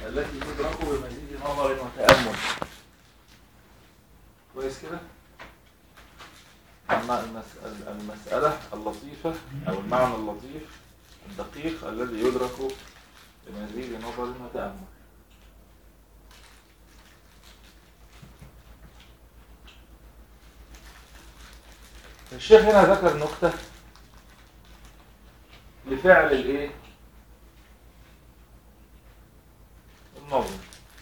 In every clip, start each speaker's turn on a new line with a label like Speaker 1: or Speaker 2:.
Speaker 1: التي تدرك بمزيد نظر وتأمل كويس كده أما المسألة, المسألة اللطيفة أو المعنى اللطيف الدقيق الذي يدرك بمزيد نظر وتأمل الشيخ هنا ذكر نكتة لفعل الايه النظم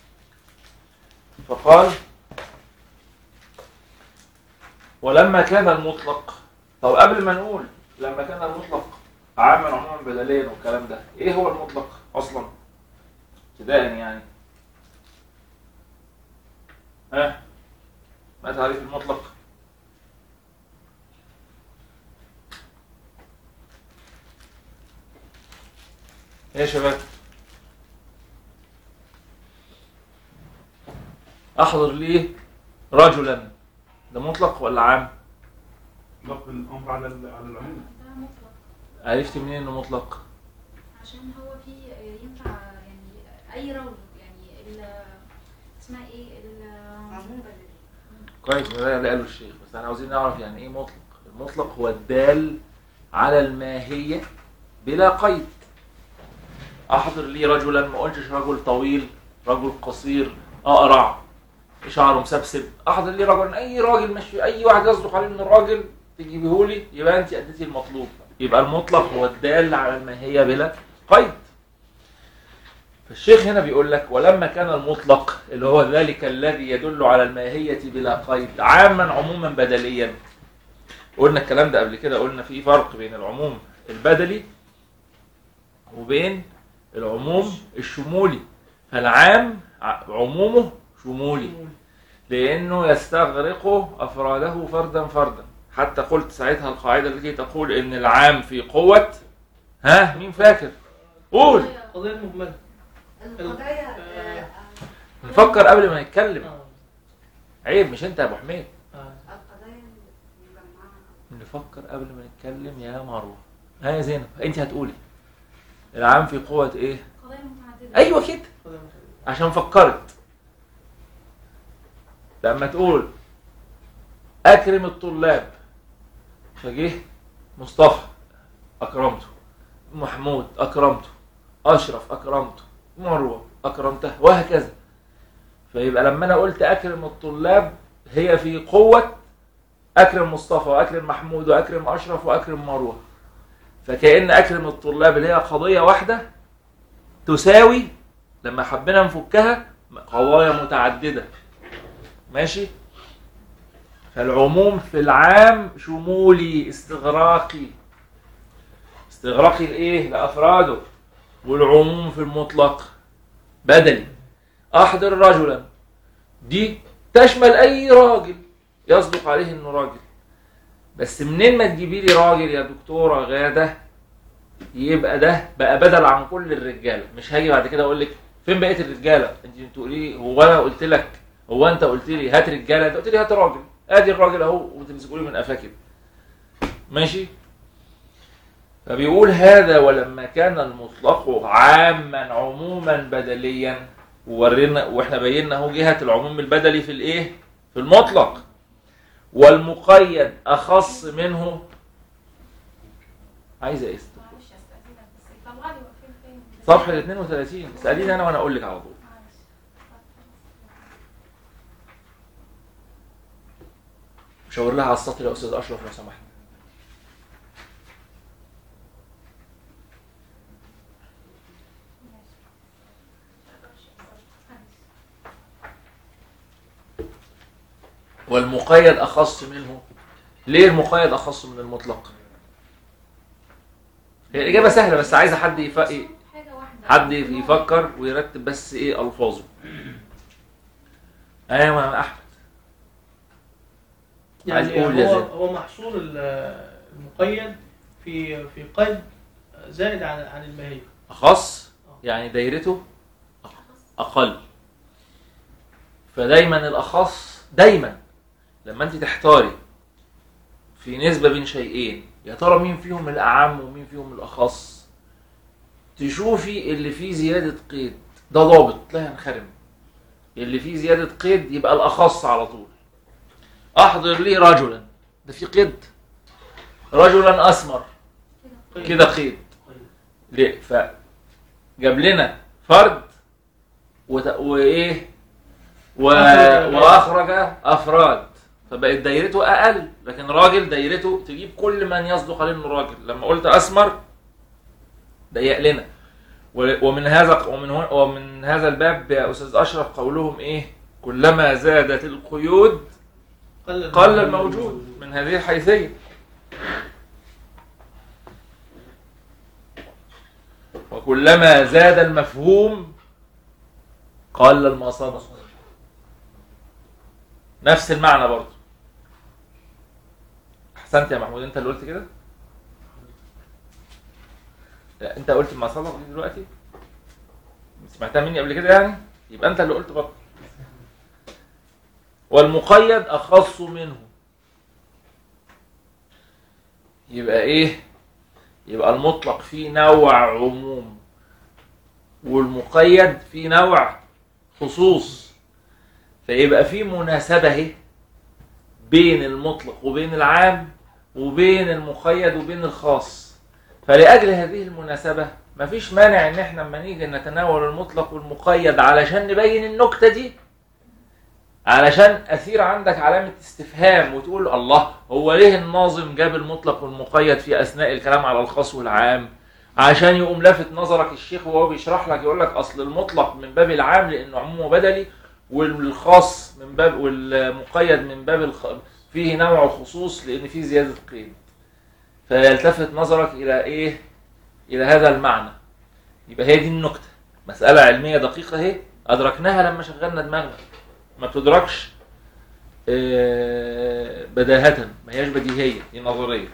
Speaker 1: فقال ولما كان المطلق طب قبل ما نقول لما كان المطلق عاما عموما بدليا والكلام ده ايه هو المطلق اصلا ابتداء يعني ها ما تعريف المطلق ايه يا شباب احضر لي رجلا ده مطلق ولا عام
Speaker 2: مطلق الامر على ال- على العموم
Speaker 3: ده مطلق
Speaker 1: عرفت منين انه مطلق
Speaker 3: عشان هو في ينفع يعني اي رجل يعني ال اسمها ايه ال
Speaker 4: عموما
Speaker 1: كويس ده اللي قاله الشيخ بس احنا عاوزين نعرف يعني ايه مطلق المطلق هو الدال على الماهية بلا قيد احضر لي رجلا ما قلتش رجل طويل رجل قصير اقرع شعره مسبسب احضر لي رجل اي راجل ماشي اي واحد يصدق عليه انه راجل تجيبه لي يبقى انت اديتي المطلوب يبقى المطلق هو الدال على الماهية بلا قيد فالشيخ هنا بيقول لك ولما كان المطلق اللي هو ذلك الذي يدل على الماهية بلا قيد عاما عموما بدليا قلنا الكلام ده قبل كده قلنا في فرق بين العموم البدلي وبين العموم الشمولي فالعام ع- عمومه شمولي لأنه يستغرق أفراده فردا فردا حتى قلت ساعتها القاعدة التي تقول إن العام في قوة ها مين فاكر قول
Speaker 5: قضية مهملة
Speaker 4: القضايا آه،
Speaker 1: نفكر قبل ما نتكلم
Speaker 5: آه.
Speaker 1: عيب مش انت يا ابو حميد
Speaker 5: آه.
Speaker 4: القضايا المجمعة
Speaker 1: نفكر قبل ما نتكلم يا مروه ها يا زينب انت هتقولي العام في قوة ايه
Speaker 3: قضايا متعدده
Speaker 1: ايوه كده
Speaker 5: قضية مهملة.
Speaker 1: عشان فكرت لما تقول اكرم الطلاب فجه مصطفى اكرمته محمود اكرمته اشرف اكرمته مروه اكرمته وهكذا فيبقى لما انا قلت اكرم الطلاب هي في قوه اكرم مصطفى واكرم محمود واكرم اشرف واكرم مروه فكأن اكرم الطلاب اللي هي قضيه واحده تساوي لما حبينا نفكها قضايا متعدده ماشي فالعموم في العام شمولي استغراقي استغراقي لايه لافراده والعموم في المطلق بدلي احضر رجلا دي تشمل اي راجل يصدق عليه انه راجل بس منين ما تجيبي لي راجل يا دكتوره غاده يبقى ده بقى بدل عن كل الرجاله مش هاجي بعد كده اقول لك فين بقيه الرجاله انت تقولي هو انا قلت لك هو انت قلت لي هات رجاله انت قلت لي هات راجل ادي الراجل اهو وتمسكوا لي من قفاه كده ماشي فبيقول هذا ولما كان المطلق عاما عموما بدليا وورينا واحنا بينا اهو جهه العموم البدلي في الايه في المطلق والمقيد اخص منه عايزه ايه
Speaker 3: معلش استاذنك بس طلع لي واقفين فين
Speaker 1: صفحه 32 اساليني انا وانا اقول لك على طول
Speaker 3: معلش
Speaker 1: شاور لها على السطر يا استاذ اشرف لو سمحت والمقيد اخص منه ليه المقيد اخص من المطلق هي الاجابه سهله بس عايزه حد يف...
Speaker 3: حاجه واحده
Speaker 1: حد يفكر ويرتب بس ايه الفاظه ايوه يا احمد عايز
Speaker 5: يعني
Speaker 1: أقول يا
Speaker 5: هو
Speaker 1: زين.
Speaker 5: هو محصور ال- المقيد في في قيد زائد عن عن الماهية
Speaker 1: أخص يعني دايرته أقل فدايما الأخص دايما لما أنت تحتاري في نسبة بين شيئين يا ترى مين فيهم الأعم ومين فيهم الأخص تشوفي اللي فيه زيادة قيد ده ضابط لا ينخرم اللي فيه زيادة قيد يبقى الأخص على طول أحضر لي رجلا ده في قيد رجلا أسمر كده قيد ليه فجاب لنا فرد وت... وايه و...
Speaker 5: أخرج.
Speaker 1: واخرج افراد فبقت دايرته اقل لكن راجل دايرته تجيب كل من يصدق عليه انه راجل لما قلت اسمر ضيق لنا و- ومن هذا ومن هنا ومن هذا الباب يا استاذ اشرف قولهم ايه كلما زادت القيود
Speaker 5: قل
Speaker 1: قل الموجود من هذه الحيثيه وكلما زاد المفهوم قل المصادر نفس المعنى برضه احسنت يا محمود انت اللي قلت كده لا انت قلت المصادر دي دلوقتي سمعتها مني قبل كده يعني يبقى انت اللي قلت برضه والمقيد اخص منه يبقى ايه يبقى المطلق فيه نوع عموم والمقيد فيه نوع خصوص فيبقى في مناسبة اهي بين المطلق وبين العام وبين المقيد وبين الخاص فلأجل هذه المناسبة مفيش مانع ان احنا لما نيجي نتناول المطلق والمقيد علشان نبين النكتة دي علشان اثير عندك علامة استفهام وتقول الله هو ليه الناظم جاب المطلق والمقيد في اثناء الكلام على الخاص والعام عشان يقوم لافت نظرك الشيخ وهو بيشرح لك يقول لك اصل المطلق من باب العام لانه عمومه بدلي والخاص من باب والمقيد من باب الخ... فيه نوع خصوص لان فيه زياده قيد فيلتفت نظرك الى ايه الى هذا المعنى يبقى هي دي النكته مساله علميه دقيقه اهي ادركناها لما شغلنا دماغنا ما بتدركش آه، بداهة ما هياش بديهية دي نظرية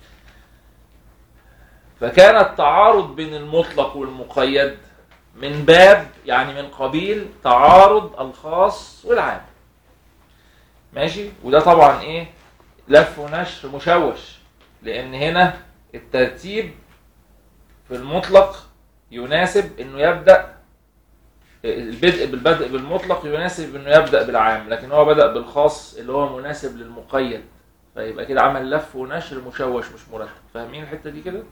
Speaker 1: فكان التعارض بين المطلق والمقيد من باب يعني من قبيل تعارض الخاص والعام ماشي وده طبعا ايه لف ونشر مشوش لان هنا الترتيب في المطلق يناسب انه يبدأ البدء بالبدء بالمطلق يناسب انه يبدأ بالعام لكن هو بدأ بالخاص اللي هو مناسب للمقيد فيبقى كده عمل لف ونشر مشوش مش مرتب فاهمين الحتة دي كده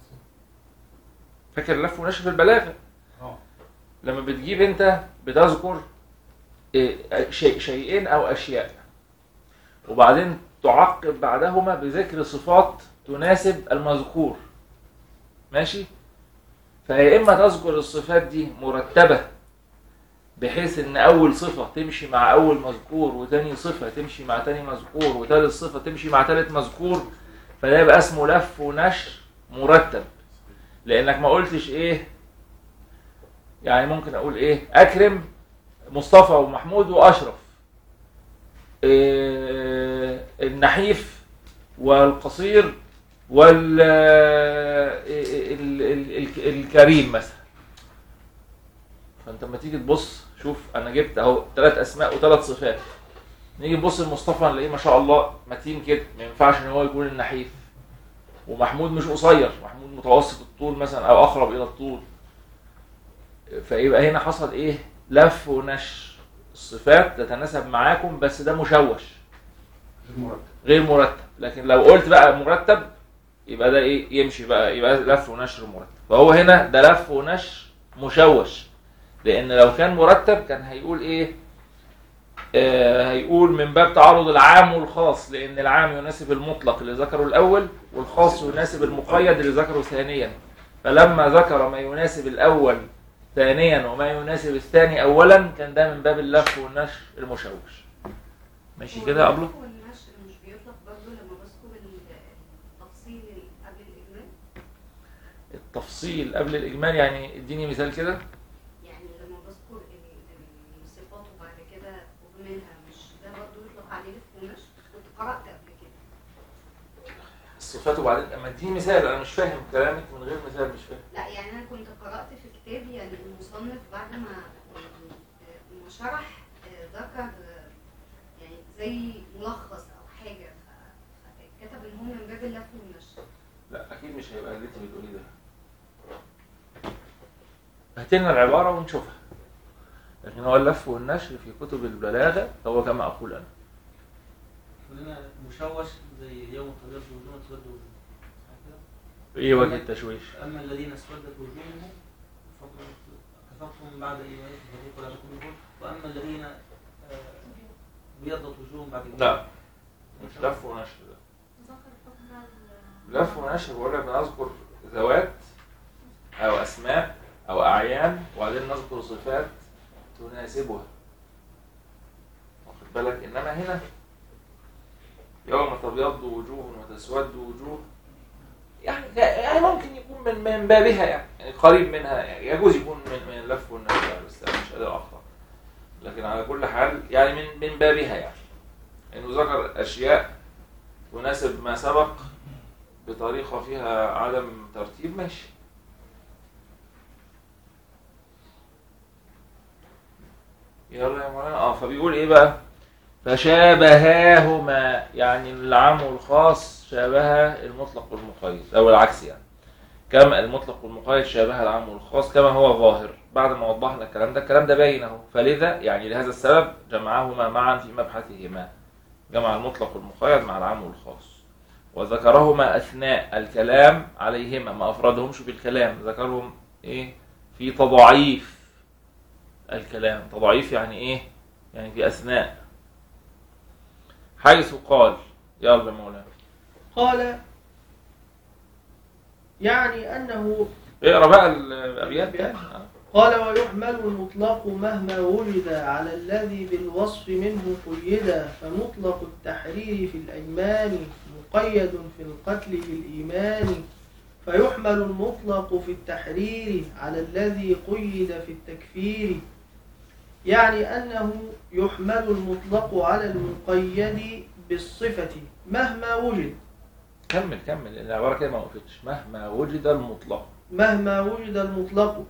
Speaker 1: فاكر لف ونشر في البلاغة
Speaker 2: اه
Speaker 1: لما بتجيب انت بتذكر إيه، شيء شيئين او اشياء وبعدين تعقب بعدهما بذكر صفات تناسب المذكور ماشي فيا اما تذكر الصفات دي مرتبه بحيث ان اول صفه تمشي مع اول مذكور وتاني صفه تمشي مع تاني مذكور وتالت صفه تمشي مع تالت مذكور فده يبقى اسمه لف ونشر مرتب لانك ما قلتش ايه يعني ممكن اقول ايه اكرم مصطفى ومحمود واشرف إيه النحيف والقصير وال ال- ال- ال- الكريم مثلا فانت لما تيجي تبص شوف انا جبت اهو ثلاث اسماء وثلاث صفات نيجي نبص لمصطفى نلاقيه ما شاء الله متين كده ما ينفعش ان هو يكون النحيف ومحمود مش قصير محمود متوسط الطول مثلا او اقرب الى الطول فيبقى هنا حصل ايه لف ونشر الصفات تتناسب معاكم بس ده مشوش
Speaker 2: المرتب
Speaker 1: غير مرتب لكن لو قلت بقى مرتب يبقى ده ايه يمشي بقى يبقى لف ونشر مرتب فهو هنا ده لف ونشر مشوش لان لو كان مرتب كان هيقول ايه آه هيقول من باب تعارض العام والخاص لان العام يناسب المطلق اللي ذكره الاول والخاص يناسب المقيد اللي ذكره ثانيا فلما ذكر ما يناسب الاول ثانيا وما يناسب الثاني اولا كان ده من باب اللف والنشر المشوش ماشي كده يا ابله
Speaker 4: هو النشر مش بيطلق برضه لما بذكر التفصيل قبل الإجمال
Speaker 1: التفصيل قبل الاجمال يعني اديني مثال كده
Speaker 4: يعني لما بذكر ال- الصفات وبعد كده أجملها مش ده برضه يطلق عليه لف ونشر كنت قرأت قبل كده
Speaker 1: الصفات وبعدين اما اديني مثال انا مش فاهم كلامك من غير مثال مش فاهم
Speaker 4: لا يعني أنا كنت قرأت في كتاب يعني المصنف بعد ما ما شرح آه، ذكر آه، يعني زي ملخص أو حاجة ف- فكتب إن هو من باب اللف والنشر
Speaker 1: لا اكيد مش هيبقى اللي انت بتقوليه ده هات لنا العباره ونشوفها لكن هو اللف والنشر في كتب البلاغة هو كما أقول أنا
Speaker 6: كلنا مشوش زي يوم تبيض وجوه وتسود وجوه صح كده؟
Speaker 1: إيه وجه التشويش
Speaker 6: أما الذين اسودت وجوههم فقد كفرتم بعد إيمانكم فذوقوا لكم النور وأما الذين آه، بيضت وجوههم بعد إيمانكم
Speaker 1: لا مش لف ونشر ده
Speaker 3: ذكر الحكم بقى ال-
Speaker 1: لف ونشر بقول لك بنذكر ذوات أو أسماء أو أعيان وبعدين نذكر صفات تناسبها واخد بالك إنما هنا يوم تبيض وجوه وتسود وجوه يعني يعني ممكن يكون من من بابها يعني, يعني قريب منها يعني يجوز يكون من من اللف والنشر بس أنا مش قادر أخطأ لكن على كل حال يعني من من بابها يعني إنه ذكر أشياء تناسب ما سبق بطريقة فيها عدم ترتيب ماشي يلا يا مولانا اه فبيقول ايه بقى فشابهاهما يعني العام والخاص شابه المطلق والمقيد او العكس يعني كما المطلق والمقيد شابه العام والخاص كما هو ظاهر بعد ما وضحنا الكلام ده الكلام ده باين اهو فلذا يعني لهذا السبب جمعهما معا في مبحثهما جمع المطلق والمقيد مع العام والخاص وذكرهما اثناء الكلام عليهما ما افردهمش بالكلام ذكرهم ايه في تضعيف الكلام تضعيف يعني ايه يعني في اثناء حيث قال يلا مولانا
Speaker 5: قال يعني أنه
Speaker 1: اقرا بقى الابيات تاني آه.
Speaker 5: قال ويحمل المطلق مهما وجد على الذي بالوصف منه قيدا فمطلق التحرير في الأيمان مقيد في القتل بالإيمان فيحمل المطلق في التحرير على الذي قيد في التكفير يعني أنه يحمل المطلق على المقيد بالصفة مهما وجد
Speaker 1: كمل كمل العباره كده ما وقفتش مهما وجد المطلق
Speaker 5: مهما وجد المطلق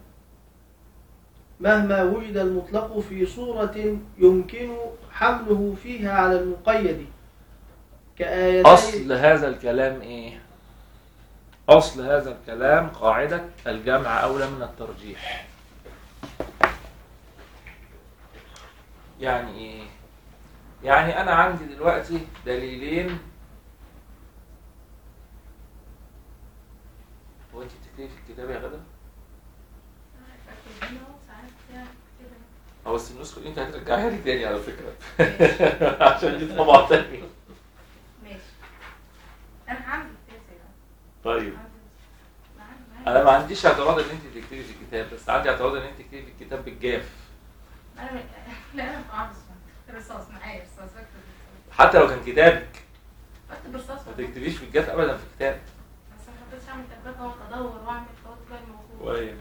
Speaker 5: مهما وجد المطلق في صورة يمكن حمله فيها على المقيد كآيتين
Speaker 1: اصل هذا الكلام ايه اصل هذا الكلام قاعده الجمع اولى من الترجيح يعني ايه يعني انا عندي دلوقتي دليلين هو انت بتكتبي في الكتاب يا غدا
Speaker 3: ساعات بكتب هنا وساعات كده
Speaker 1: هو بس النسخه دي انت هترجعها لي تاني على فكره عشان دي طبعا تاني
Speaker 3: ماشي انا هعمل التاسع ده
Speaker 1: طيب
Speaker 3: هعمل- معاك- معاك.
Speaker 1: انا ما عنديش اعتراض ان انت تكتبي في الكتاب بس عندي اعتراض ان انت تكتبي في الكتاب بالجاف
Speaker 3: انا لا انا بعرف رصاص معايا رصاص بكتب رصاص.
Speaker 1: حتى لو كان كتابك
Speaker 3: بكتب رصاص
Speaker 1: ما تكتبيش في الجاف ابدا في الكتاب
Speaker 3: بس ما حبيتش اعمل تربيه واقعد ادور واعمل خطوات تلاقي الموضوع
Speaker 1: وهي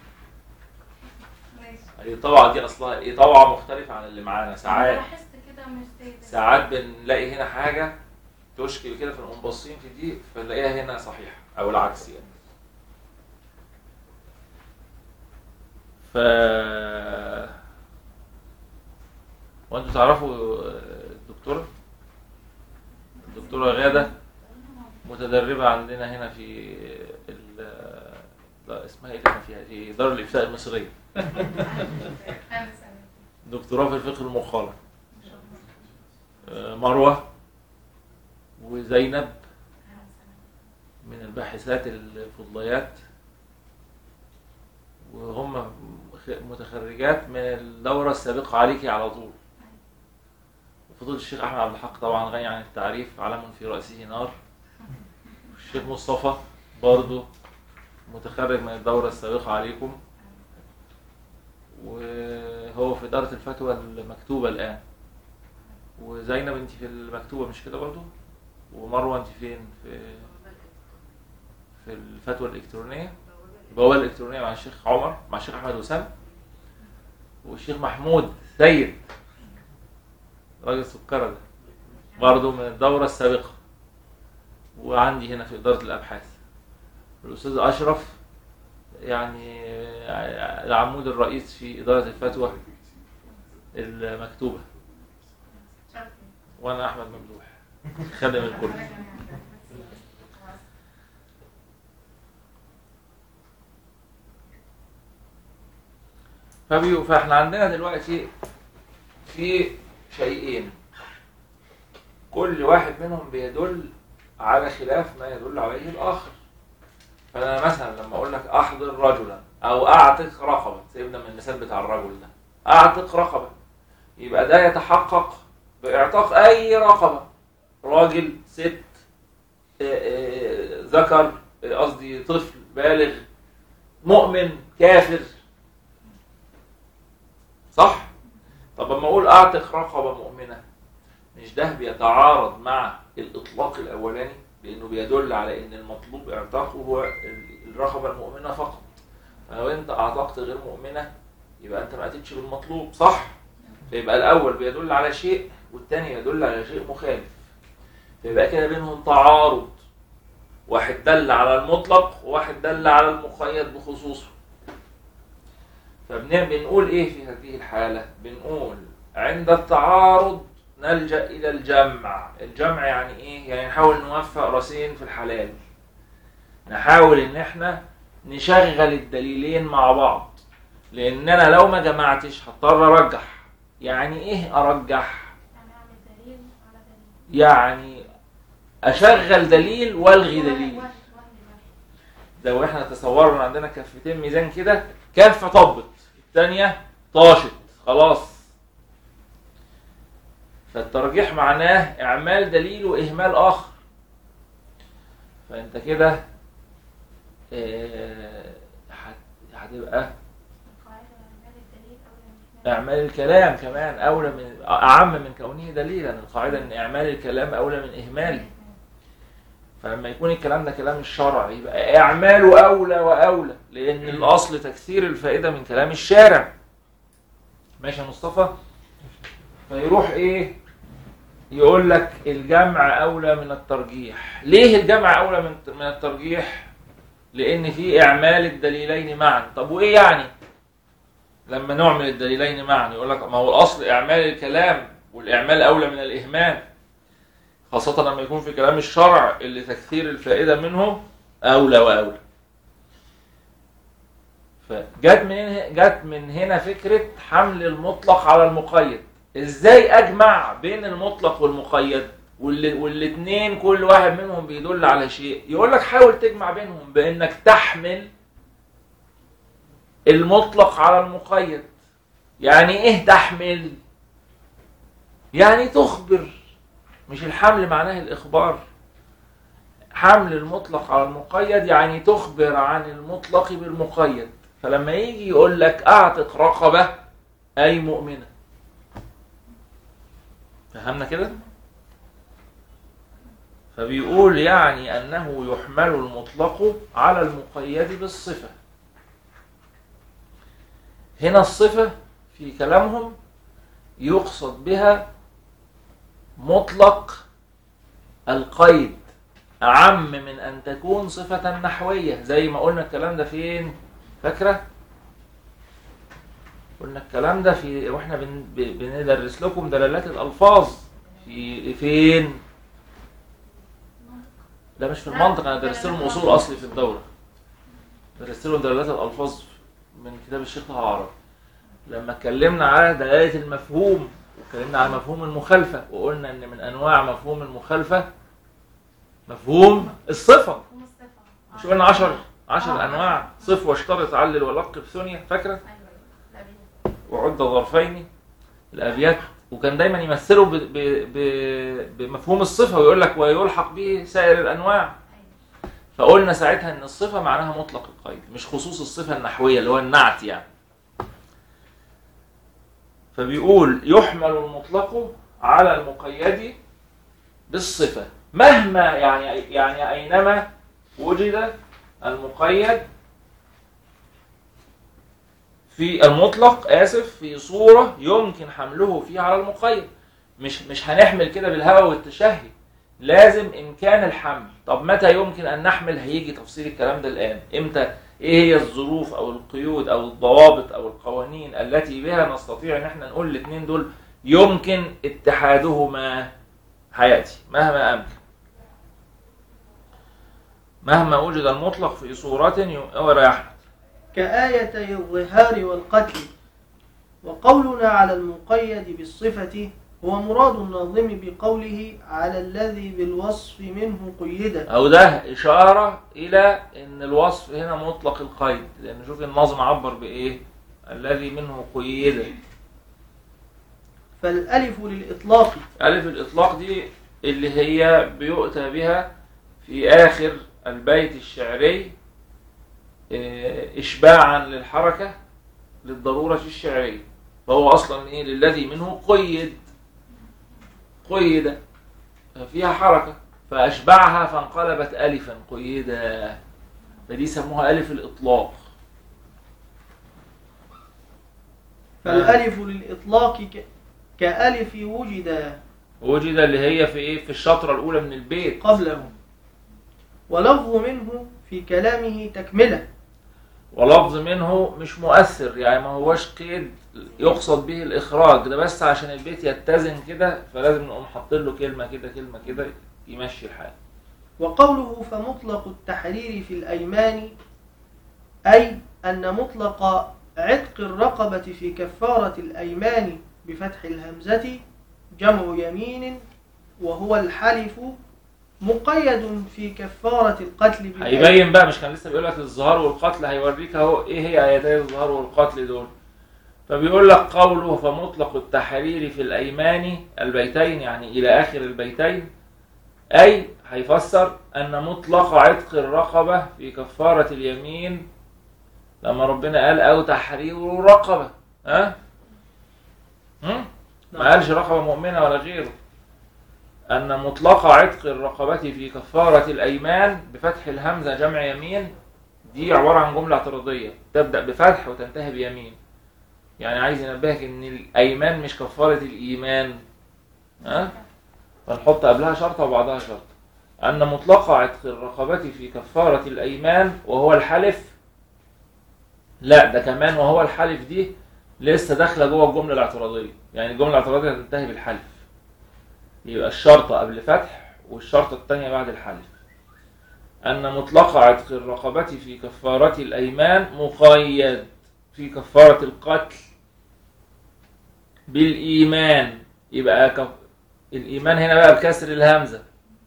Speaker 3: ماشي
Speaker 1: هي الطبعه دي اصلها ايه طبعه مختلفه عن اللي معانا
Speaker 3: انا
Speaker 1: ساعات
Speaker 3: لاحظت كده مش زي ده
Speaker 1: ساعات بنلاقي هنا حاجه تشكل كده فنقوم باصين في دي فنلاقيها هنا صحيحه او العكس يعني ف وانتوا تعرفوا الدكتوره الدكتوره غاده متدربه عندنا هنا في ال لا اسمها ايه اللي احنا فيها في دار الافتاء المصريه
Speaker 3: خمس سنين
Speaker 1: دكتوراه في الفقه المخالط آه، مروه وزينب
Speaker 3: خمس سنين
Speaker 1: من الباحثات الفضليات وهم خ- متخرجات من الدورة السابقة عليكي على طول وفضل الشيخ أحمد عبد الحق طبعا غني عن التعريف علم في رأسه نار الشيخ مصطفى برضو متخرج من الدورة السابقة عليكم وهو في إدارة الفتوى المكتوبة الآن وزينب انت في المكتوبة مش كده برضو ومروة انت فين في في الفتوى الإلكترونية البوابة الإلكترونية مع الشيخ عمر مع الشيخ أحمد وسام والشيخ محمود سيد راجل سكرة ده برضه من الدورة السابقة وعندي هنا في إدارة الأبحاث الأستاذ أشرف يعني العمود الرئيس في إدارة الفتوى المكتوبة
Speaker 3: شرط
Speaker 1: وأنا أحمد ممدوح خادم الكل فبي... فاحنا عندنا دلوقتي في شيئين كل واحد منهم بيدل على خلاف ما يدل عليه الآخر فأنا مثلا لما أقول لك أحضر رجلا أو أعتق رقبة سيبنا من المثال بتاع الرجل ده أعتق رقبة يبقى ده يتحقق بإعتاق أي رقبة راجل ست آه، آه، ذكر آه، قصدي طفل بالغ مؤمن كافر صح؟ طب لما اقول اعتق رقبه مؤمنه مش ده بيتعارض مع الاطلاق الاولاني لانه بيدل على ان المطلوب اعتاقه هو ال- الرقبه المؤمنه فقط فلو انت اعتقت غير مؤمنه يبقى انت ما اتيتش بالمطلوب صح؟ فيبقى الاول بيدل على شيء والثاني يدل على شيء مخالف فيبقى كده بينهم تعارض واحد دل على المطلق وواحد دل على المقيد بخصوصه فبنقول ايه في هذه الحالة بنقول عند التعارض نلجأ إلى الجمع الجمع يعني ايه يعني نحاول نوفق راسين في الحلال نحاول ان احنا نشغل الدليلين مع بعض لان انا لو ما جمعتش هضطر ارجح يعني ايه ارجح
Speaker 3: يعني اعمل دليل على دليل
Speaker 1: يعني اشغل دليل والغي دليل
Speaker 3: واحد- واحد- واحد.
Speaker 1: لو احنا تصورنا عندنا كفتين ميزان كده كفه طبت الثانيه طاشت خلاص فالترجيح معناه اعمال دليل واهمال اخر فانت كده آه، هت- هتبقى
Speaker 3: القاعدة اعمال الدليل أولى من
Speaker 1: اعمال الكلام كمان اولى من اعم من كونه دليلا القاعده ان اعمال الكلام اولى من اهماله فلما يكون الكلام ده كلام الشرع يبقى اعماله اولى واولى لان الاصل تكثير الفائده من كلام الشارع ماشي يا مصطفى فيروح ايه يقول لك الجمع اولى من الترجيح ليه الجمع اولى من من الترجيح لان في اعمال الدليلين معا طب وايه يعني لما نعمل الدليلين معا يقول لك ما هو الاصل اعمال الكلام والاعمال اولى من الاهمال خاصة لما يكون في كلام الشرع اللي تكثير الفائدة منه أولى وأولى. فجت من جت من هنا فكرة حمل المطلق على المقيد. إزاي أجمع بين المطلق والمقيد؟ واللي والاثنين كل واحد منهم بيدل على شيء، يقول لك حاول تجمع بينهم بإنك تحمل المطلق على المقيد. يعني إيه تحمل؟ يعني تخبر مش الحمل معناه الإخبار حمل المطلق على المقيد يعني تخبر عن المطلق بالمقيد فلما يجي يقول لك أعتق رقبة أي مؤمنة فهمنا كده؟ فبيقول يعني أنه يحمل المطلق على المقيد بالصفة هنا الصفة في كلامهم يقصد بها مطلق القيد أعم من أن تكون صفة نحوية زي ما قلنا الكلام ده فين فاكرة قلنا الكلام ده في واحنا بن... ب- بندرس لكم دلالات الألفاظ في فين لا مش في المنطق انا درست لهم اصول اصلي في الدوره درست لهم دلالات الالفاظ من كتاب الشيخ طه عرب لما اتكلمنا على دلاله المفهوم واتكلمنا على مفهوم المخالفه وقلنا ان من انواع مفهوم المخالفه مفهوم الصفه
Speaker 3: مفهوم الصفة
Speaker 1: مش قلنا 10 10
Speaker 3: آه.
Speaker 1: انواع صف واشترط علل ولقب ثنيه فاكره
Speaker 3: أيوة أيوة لا بي-
Speaker 1: وعد ظرفين الابيات وكان دايما يمثله ب... ب... ب... بمفهوم الصفه ويقول لك ويلحق به سائر الانواع
Speaker 3: أيوة
Speaker 1: فقلنا ساعتها ان الصفه معناها مطلق القيد مش خصوص الصفه النحويه اللي هو النعت يعني فبيقول يحمل المطلق على المقيد بالصفه مهما يعني يعني اينما وجد المقيد في المطلق اسف في صوره يمكن حمله فيها على المقيد مش مش هنحمل كده بالهوى والتشهي لازم امكان الحمل طب متى يمكن ان نحمل هيجي تفصيل الكلام ده الان امتى ايه هي الظروف او القيود او الضوابط او القوانين التي بها نستطيع ان احنا نقول الاثنين دول يمكن اتحادهما هياتي مهما امكن مهما وجد المطلق في صورة يؤور يا احمد
Speaker 5: كآيتي الظهار والقتل وقولنا على المقيد بالصفة هو مراد الناظم بقوله على الذي بالوصف منه قيدا
Speaker 1: أو ده إشارة إلى إن الوصف هنا مطلق القيد لأن شوف النظم عبر بإيه الذي منه قيد
Speaker 5: فالألف للإطلاق
Speaker 1: ألف الإطلاق دي اللي هي بيؤتى بها في آخر البيت الشعري إيه، إشباعا للحركة للضرورة الشعرية فهو أصلا إيه للذي منه قيد قيد فيها حركة فأشبعها فانقلبت ألفا قيدا فدي سموها ألف الإطلاق
Speaker 5: فالألف للإطلاق ك- كألف وجد
Speaker 1: وجد اللي هي في إيه في الشطرة الأولى من البيت
Speaker 5: قبله ولفظ منه في كلامه تكملة
Speaker 1: ولفظ منه مش مؤثر يعني ما هوش قيد يقصد به الإخراج ده بس عشان البيت يتزن كده فلازم نقوم حاطين له كلمة كده كلمة كده يمشي الحال
Speaker 5: وقوله فمطلق التحرير في الأيمان أي أن مطلق عتق الرقبة في كفارة الأيمان بفتح الهمزة جمع يمين وهو الحلف مقيد في كفارة القتل بالأيمان
Speaker 1: هيبين بقى مش كان لسه بيقول لك الظهار والقتل هيوريك اهو ايه هي ايتي الظهار والقتل دول فبيقول لك قوله فمطلق التحرير في الايمان البيتين يعني الى اخر البيتين اي هيفسر ان مطلق عتق الرقبه في كفاره اليمين لما ربنا قال او تحرير رقبه ها هم؟ ما قالش رقبه مؤمنه ولا غيره أن مطلق عتق الرقبة في كفارة الأيمان بفتح الهمزة جمع يمين دي عبارة عن جملة اعتراضية تبدأ بفتح وتنتهي بيمين يعني عايز ينبهك إن الأيمان مش كفارة الإيمان ها فنحط قبلها شرطة وبعدها شرطة أن مطلق عتق الرقبة في كفارة الأيمان وهو الحلف لا ده كمان وهو الحلف دي لسه داخلة جوه الجملة الاعتراضية يعني الجملة الاعتراضية هتنتهي بالحلف يبقى الشرطة قبل فتح والشرطة الثانية بعد الحلف أن مطلق عتق الرقبة في كفارة الأيمان مقيد في كفارة القتل بالإيمان يبقى كف... الإيمان هنا بقى بكسر الهمزة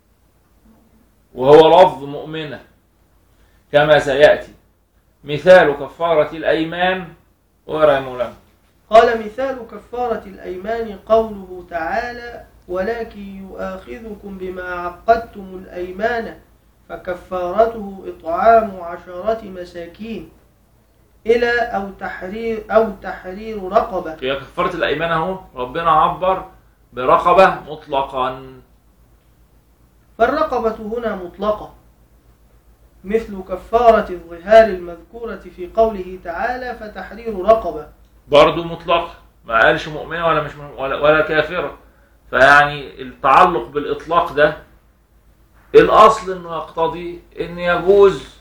Speaker 1: وهو لفظ مؤمنة كما سيأتي مثال كفارة الأيمان وراء مولانا
Speaker 5: قال مثال كفارة الأيمان قوله تعالى ولكن يؤاخذكم بما عقدتم الأيمان فكفارته إطعام عشرة مساكين إلى أو تحرير أو تحرير رقبة
Speaker 1: هي كفارة الأيمان أهو ربنا عبر برقبة مطلقا
Speaker 5: فالرقبة هنا مطلقة مثل كفارة الظهار المذكورة في قوله تعالى فتحرير رقبة
Speaker 1: برضه مطلقة ما قالش مؤمنة ولا مش م- ولا, ولا كافرة فيعني التعلق بالإطلاق ده الأصل إنه يقتضي إن يجوز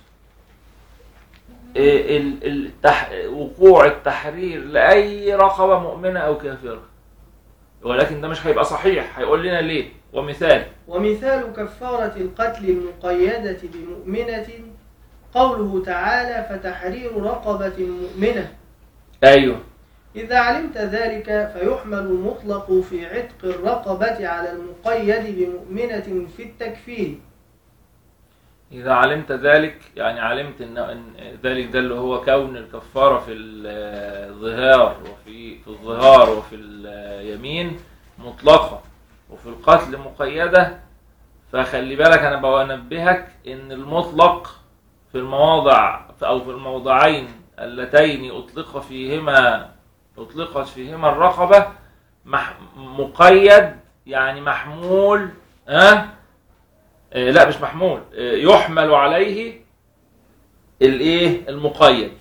Speaker 1: إيه ال- التح... وقوع التحرير لأي رقبة مؤمنة أو كافرة ولكن ده مش هيبقى صحيح هيقول لنا ليه ومثال
Speaker 5: ومثال كفارة القتل المقيدة بمؤمنة قوله تعالى فتحرير رقبة مؤمنة
Speaker 1: أيوه
Speaker 5: إذا علمت ذلك فيحمل المطلق في عتق الرقبة على المقيد بمؤمنة في التكفير
Speaker 1: إذا علمت ذلك يعني علمت إن إن ذلك ده اللي هو كون الكفارة في الظهار وفي في الظهار وفي اليمين مطلقة وفي القتل مقيدة فخلي بالك أنا بنبهك إن المطلق في المواضع أو في الموضعين اللتين أطلق فيهما أطلقت فيهما الرقبة مح مقيد يعني محمول ها آه، لا مش محمول آه، يحمل عليه الايه المقيد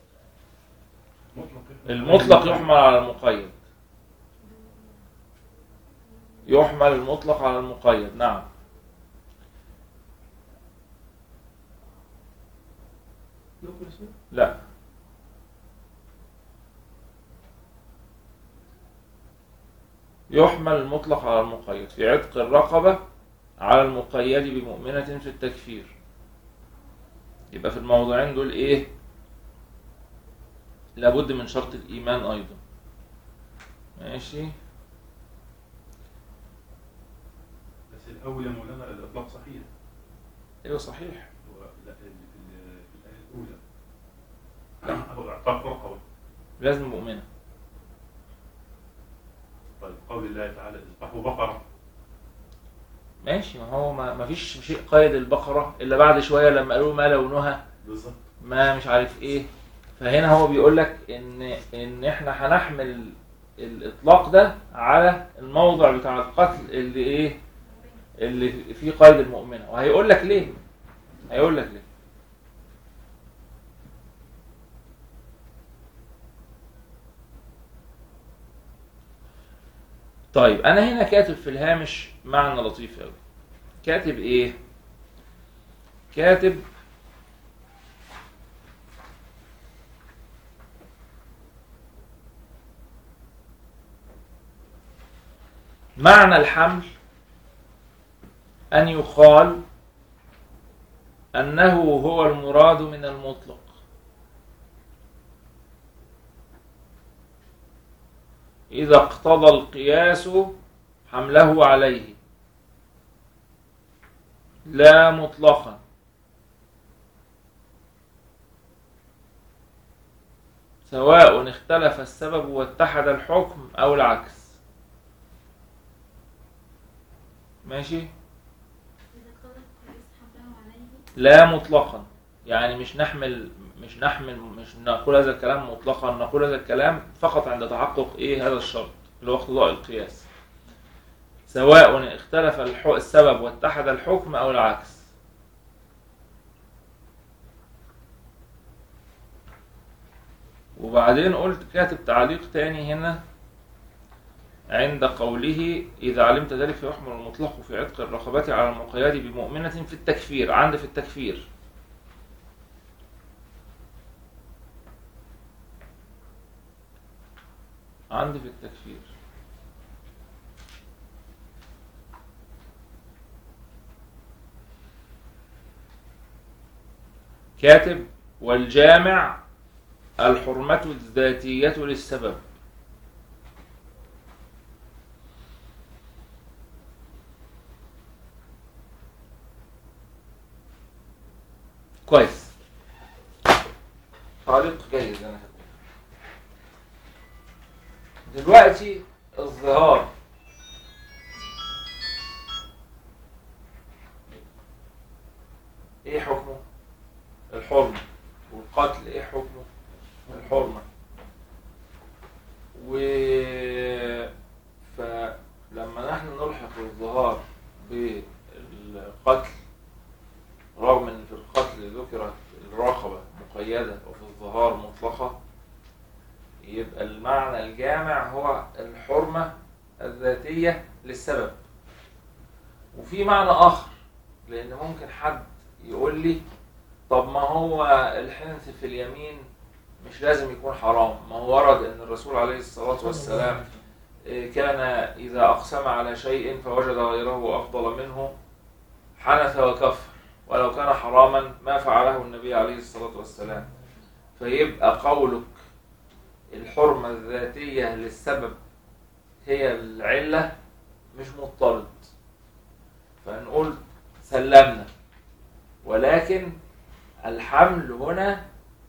Speaker 2: مطلق
Speaker 1: المطلق يحمل على المقيد يحمل المطلق على المقيد نعم لا يحمل المطلق على المقيد في عتق الرقبة على المقيد بمؤمنة في التكفير يبقى في الموضوعين دول ايه لابد من شرط الإيمان أيضا ماشي
Speaker 2: بس الاول يا مولانا الاطلاق صحيح
Speaker 1: ايوه صحيح
Speaker 2: هو لا ال- ال- في الايه الاولى هو اعطاك رقبه
Speaker 1: لازم مؤمنه
Speaker 2: طيب قول الله تعالى اذبحوا بقره
Speaker 1: ماشي ما هو ما ما فيش شيء قيد البقره الا بعد شويه لما قالوا ما لونها
Speaker 2: بالظبط
Speaker 1: ما مش عارف ايه فهنا هو بيقول لك ان ان احنا هنحمل الاطلاق ده على الموضع بتاع القتل اللي ايه اللي فيه قيد المؤمنه وهيقول لك ليه هيقول لك ليه طيب انا هنا كاتب في الهامش معنى لطيف قوي كاتب ايه كاتب معنى الحمل أن يقال أنه هو المراد من المطلق إذا اقتضى القياس حمله عليه لا مطلقا سواء اختلف السبب واتحد الحكم أو العكس ماشي
Speaker 3: إذا اقتضى القياس حمله عليه
Speaker 1: لا مطلقا يعني مش نحمل مش نحمل مش نقول هذا الكلام مطلقا نقول هذا الكلام فقط عند تحقق ايه هذا الشرط اللي هو اقتضاء القياس سواء اختلف الح- السبب واتحد الحكم او العكس وبعدين قلت كاتب تعليق تاني هنا عند قوله إذا علمت ذلك فيحمل المطلق في عتق الرقبة على المقيد بمؤمنة في التكفير عند في التكفير عند في التكفير كاتب والجامع الحرمة الذاتية للسبب كويس تعليق جيد انا هقول. دلوقتي الظهار ايه حكمه الحرمة والقتل ايه حكمه الحرمة و فلما نحن نلحق الظهار بالقتل رغم ان في القتل ذكرت الرقبة مقيدة وفي الظهار مطلقة يبقى المعنى الجامع هو الحرمة الذاتية للسبب وفي معنى آخر لأن ممكن حد يقول لي طب ما هو الحنث في اليمين مش لازم يكون حرام ما هو ورد أن الرسول عليه الصلاة والسلام إيه، كان إذا أقسم على شيء فوجد غيره أفضل منه حنث وكفر ولو كان حراما ما فعله النبي عليه الصلاة والسلام فيبقى قولك الحرمة الذاتية للسبب هي العلة مش مضطرد فنقول سلمنا ولكن الحمل هنا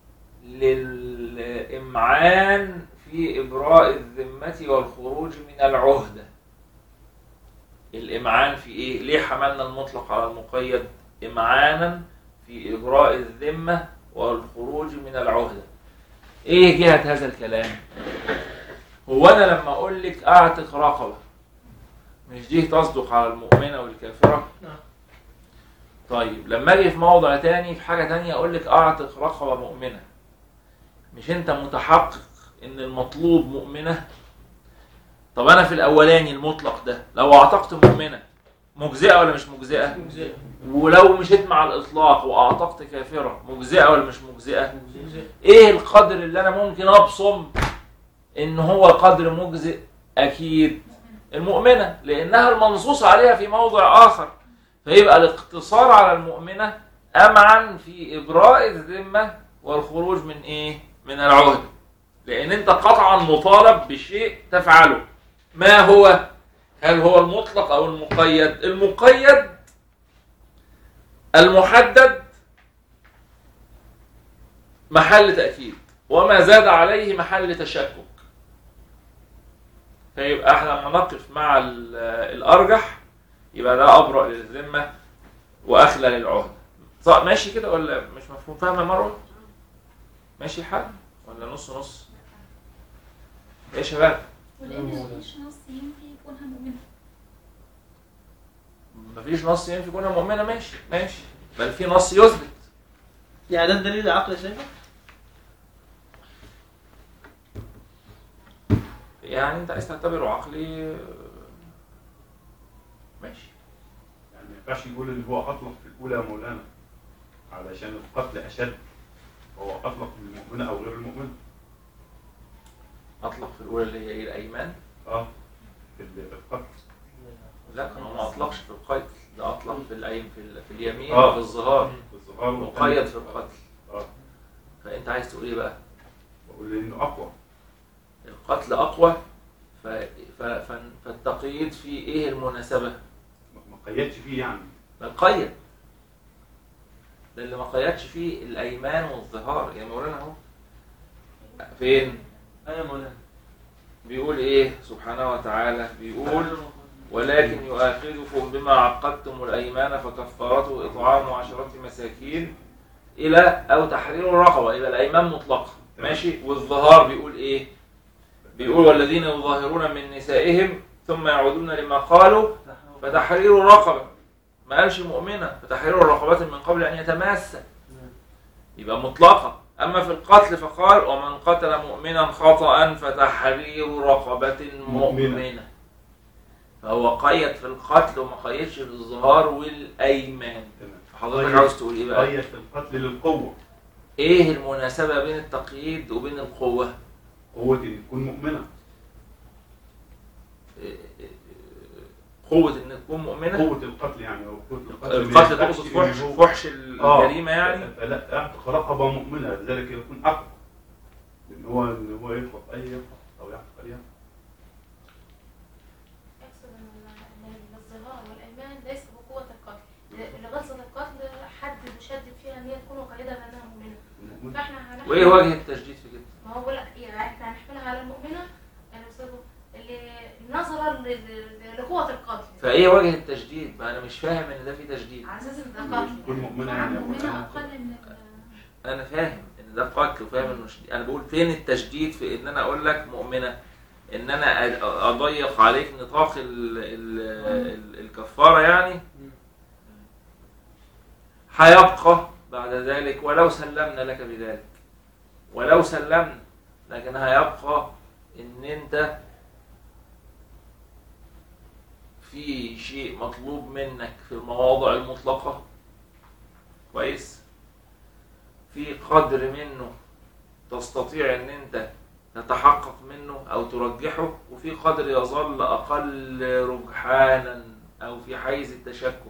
Speaker 1: للإمعان في إبراء الذمة والخروج من العهدة الإمعان في إيه؟ ليه حملنا المطلق على المقيد؟ إمعانا في إبراء الذمة والخروج من العهدة إيه جهة هذا الكلام؟ هو أنا لما أقول لك أعتق رقبة مش دي تصدق على المؤمنة والكافرة؟
Speaker 5: نعم.
Speaker 1: طيب لما أجي في موضع تاني في حاجة تانية أقول لك أعتق رقبة مؤمنة مش أنت متحقق إن المطلوب مؤمنة؟ طب أنا في الأولاني المطلق ده لو أعتقت مؤمنة مجزئة ولا مش مجزئة؟
Speaker 5: مجزئة
Speaker 1: ولو مشيت مع الاطلاق واعتقت كافره مجزئه ولا مش مجزئه
Speaker 5: مجزئة
Speaker 1: ايه القدر اللي انا ممكن ابصم ان هو قدر مجزئ اكيد المؤمنه لانها المنصوص عليها في موضع اخر فيبقى الاقتصار على المؤمنه امعا في ابراء الذمه والخروج من ايه من العهد لان انت قطعا مطالب بشيء تفعله ما هو هل هو المطلق او المقيد المقيد المحدد محل تأكيد وما زاد عليه محل تشكك فيبقى احنا لما نقف مع ال- الارجح يبقى ده ابرأ للذمة واخلى للعهد صح ماشي كده ولا مش مفهوم فاهم يا مروه ماشي الحال ولا نص نص ايه يا شباب
Speaker 3: ولان مفيش نص ينفي يكونها مؤمنه
Speaker 1: مفيش نص ينفي كونها مؤمنه ماشي ماشي بل في نص يثبت
Speaker 5: يعني ده الدليل العقلي شايفه
Speaker 1: يعني انت عايز تعتبره عقلي آه، ماشي
Speaker 2: يعني ما ينفعش يقول ان هو اطلق في الاولى يا مولانا علشان القتل اشد هو اطلق للمؤمنه او غير المؤمنه
Speaker 1: اطلق في الاولى اللي هي ايه الايمان
Speaker 2: اه في ال- في القتل
Speaker 1: لا هو ما اطلقش في القتل ده اطلق في الايم في, ال- في اليمين
Speaker 2: آه.
Speaker 1: وفي الظهار
Speaker 2: في الظهار
Speaker 1: مقيد في القتل
Speaker 2: اه
Speaker 1: فانت عايز تقول ايه بقى
Speaker 2: بقول انه اقوى
Speaker 1: القتل اقوى ف... ف... ف... فالتقييد فيه ايه المناسبه
Speaker 2: ما ما قيدش فيه يعني
Speaker 1: ما قيد ده اللي ما قيدش فيه الايمان والظهار يا مولانا اهو فين
Speaker 6: ايوه مولانا
Speaker 1: بيقول ايه سبحانه وتعالى بيقول ولكن يؤاخذكم بما عقدتم الايمان فكفارته اطعام عشرة مساكين الى او تحرير رقبه يبقى الايمان مطلقه ماشي والظهار بيقول ايه بيقول والذين يظاهرون من نسائهم ثم يعودون لما قالوا فتحرير رقبه ما قالش مؤمنه فتحرير رقبه من قبل ان يتماسى يبقى مطلقه اما في القتل فقال ومن قتل مؤمنا خطا فتحرير رقبه
Speaker 2: مؤمنة.
Speaker 1: مؤمنه فهو قيد في القتل وما قيدش في الظهار والايمان
Speaker 2: تمام
Speaker 1: حضرتك
Speaker 2: قيد-
Speaker 1: عاوز تقول ايه بقى
Speaker 2: قيد في القتل للقوه
Speaker 1: ايه المناسبه بين التقييد وبين القوه
Speaker 2: قوه ان تكون مؤمنه
Speaker 1: إيه- إيه- قوه ان تكون مؤمنه
Speaker 2: قوه القتل يعني او قوه القتل ما
Speaker 1: القتل
Speaker 2: ينفعش
Speaker 1: تقصد
Speaker 2: إن
Speaker 1: فحش
Speaker 2: هو-
Speaker 1: فحش
Speaker 2: آه.
Speaker 1: الجريمه يعني
Speaker 2: فلا اعتق رقبه مؤمنه لذلك يكون اقوى ان هو ان هو يطلق اي يطلق او يعتق اي
Speaker 7: يقصد ان إن الظهار والايمان ليس بقوه القتل لغلظه القتل حد يشدد فيها ان هي تكون مقيده بانها مؤمنه
Speaker 2: مؤمنة.
Speaker 7: فاحنا هنحمل
Speaker 1: وايه وجه التشديد في كده
Speaker 7: ما هو بقول لك يعني احنا هنحملها على المؤمنه يعني أستاذه، اللي نظرا ل- ل- لقوه القتل
Speaker 1: فايه وجه التشديد ما انا مش فاهم ان ده في تشديد
Speaker 7: على اساس ان ده
Speaker 2: مش
Speaker 7: قتل
Speaker 2: تكون مؤمنه يعني أو
Speaker 3: مؤمنه
Speaker 2: أنا-
Speaker 3: اقل من ال-
Speaker 1: انا فاهم ان ده قتل وفاهم انه شديد انا بقول فين التشديد في ان انا اقول لك مؤمنه ان انا أ- اضيق عليك نطاق ال ال ال الكفاره يعني هيبقى بعد ذلك ولو سلمنا لك بذلك ولو سلمنا لكن هيبقى ان انت في شيء مطلوب منك في المواضع المطلقة كويس في قدر منه تستطيع ان انت تتحقق منه او ترجحه وفي قدر يظل اقل رجحانا او في حيز التشكك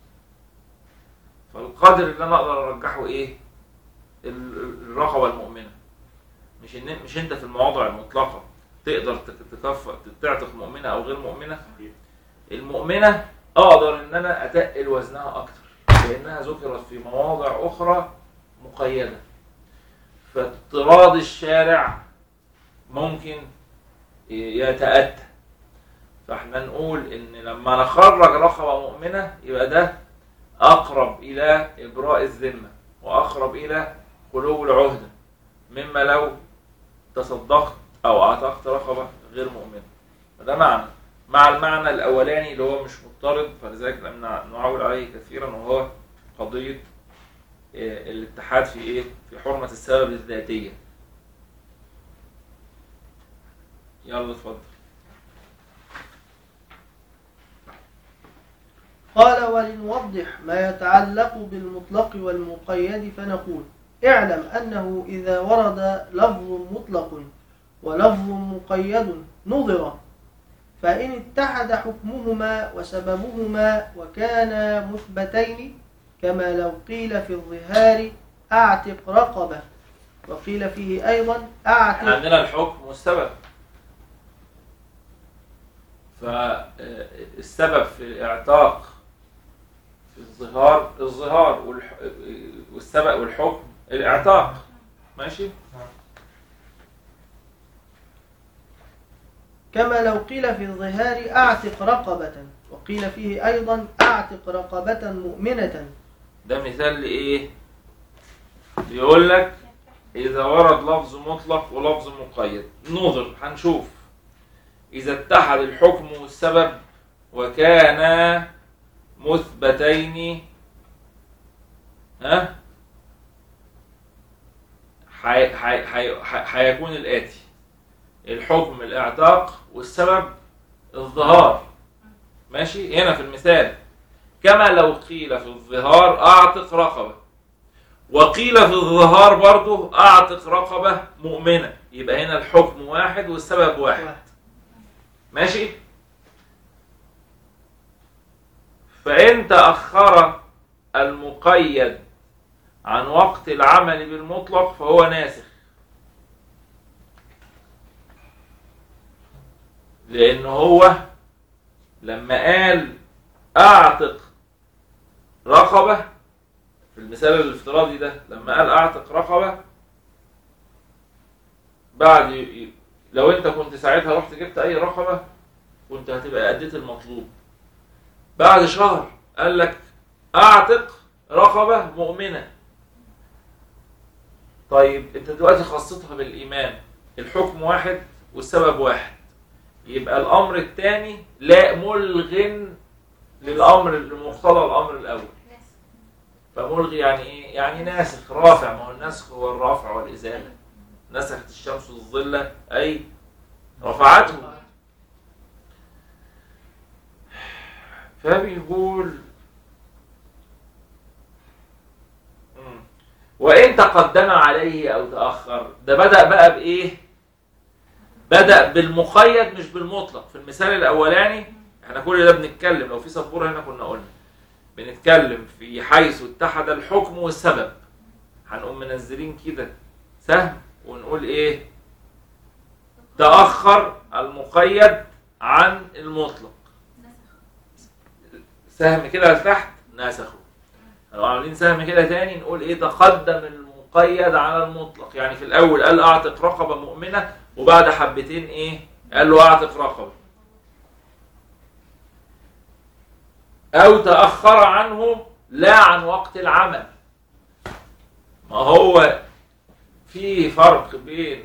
Speaker 1: فالقدر اللي انا اقدر ارجحه ايه ال- الرقبه المؤمنه مش ان مش انت في المواضع المطلقه تقدر تك- تكفر تعتق مؤمنه او غير مؤمنه
Speaker 2: صحيح.
Speaker 1: المؤمنه اقدر ان انا اتقل وزنها اكتر لانها ذكرت في مواضع اخرى مقيده فاضطراد الشارع ممكن يتأتى فاحنا نقول ان لما نخرج رقبه مؤمنه يبقى ده اقرب الى ابراء الذمه واقرب الى خلو العهده مما لو تصدقت او اعتقت رقبه غير مؤمنه فده معنى مع المعنى الاولاني اللي هو مش مضطرد فلذلك لم نع- نعول عليه كثيرا وهو قضيه آه، الاتحاد في ايه في حرمه السبب الذاتيه يلا اتفضل
Speaker 5: قال ولنوضح ما يتعلق بالمطلق والمقيد فنقول اعلم أنه إذا ورد لفظ مطلق ولفظ مقيد نظر فإن اتحد حكمهما وسببهما وكانا مثبتين كما لو قيل في الظهار أعتق رقبة وقيل فيه أيضا
Speaker 1: احنا
Speaker 5: أعتق
Speaker 1: عندنا الحكم والسبب فالسبب في الاعتاق في الظهار الظهار والح... والسبب والحكم الاعتاق ماشي
Speaker 5: كما لو قيل في الظهار أعتق رقبة وقيل فيه أيضا أعتق رقبة مؤمنة
Speaker 1: ده مثال لايه بيقول لك اذا ورد لفظ مطلق ولفظ مقيد نظر هنشوف اذا اتحد الحكم والسبب وكانا مثبتين ها حي- حي- حي- حي- هيكون الاتي الحكم الاعتاق والسبب الظهار ماشي هنا في المثال كما لو قيل في الظهار اعتق رقبه وقيل في الظهار برضه اعتق رقبه مؤمنه يبقى هنا الحكم واحد والسبب واحد
Speaker 5: واحد.
Speaker 1: ماشي فإن تأخر المقيد عن وقت العمل بالمطلق فهو ناسخ لأن هو لما قال أعتق رقبة في المثال الافتراضي ده لما قال أعتق رقبة بعد ي- ي- لو انت كنت ساعتها رحت جبت اي رقبه كنت هتبقى اديت المطلوب بعد شهر قال لك اعتق رقبه مؤمنه طيب انت دلوقتي خصصتها بالايمان الحكم واحد والسبب واحد يبقى الامر الثاني لا ملغ للامر لمقتضى الامر الاول فملغي يعني ايه يعني ناسخ رافع ما هو النسخ هو الرفع والازاله نسخت الشمس الظل أي رفعته فبيقول مم. وإن تقدم عليه أو تأخر ده بدأ بقى بإيه بدأ بالمقيد مش بالمطلق في المثال الأولاني احنا كل ده بنتكلم لو في سبورة هنا كنا قلنا بنتكلم في حيث اتحد الحكم والسبب هنقوم منزلين كده سهم ونقول ايه تأخر المقيد عن المطلق سهم كده لتحت نسخه لو عاملين سهم كده تاني نقول ايه تقدم المقيد على المطلق يعني في الاول قال اعتق رقبه مؤمنه وبعد حبتين ايه قال له اعتق رقبه او تاخر عنه لا عن وقت العمل ما هو في فرق بين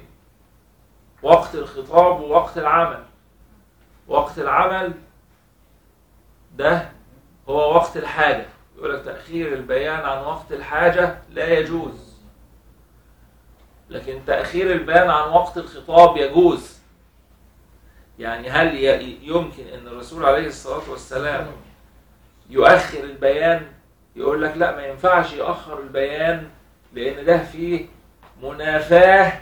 Speaker 1: وقت الخطاب ووقت العمل وقت العمل ده هو وقت الحاجة يقول لك تأخير البيان عن وقت الحاجة لا يجوز لكن تأخير البيان عن وقت الخطاب يجوز يعني هل ي- يمكن أن الرسول عليه الصلاة والسلام يؤخر البيان يقول لك لا ما ينفعش يؤخر البيان لأن ده فيه منافاة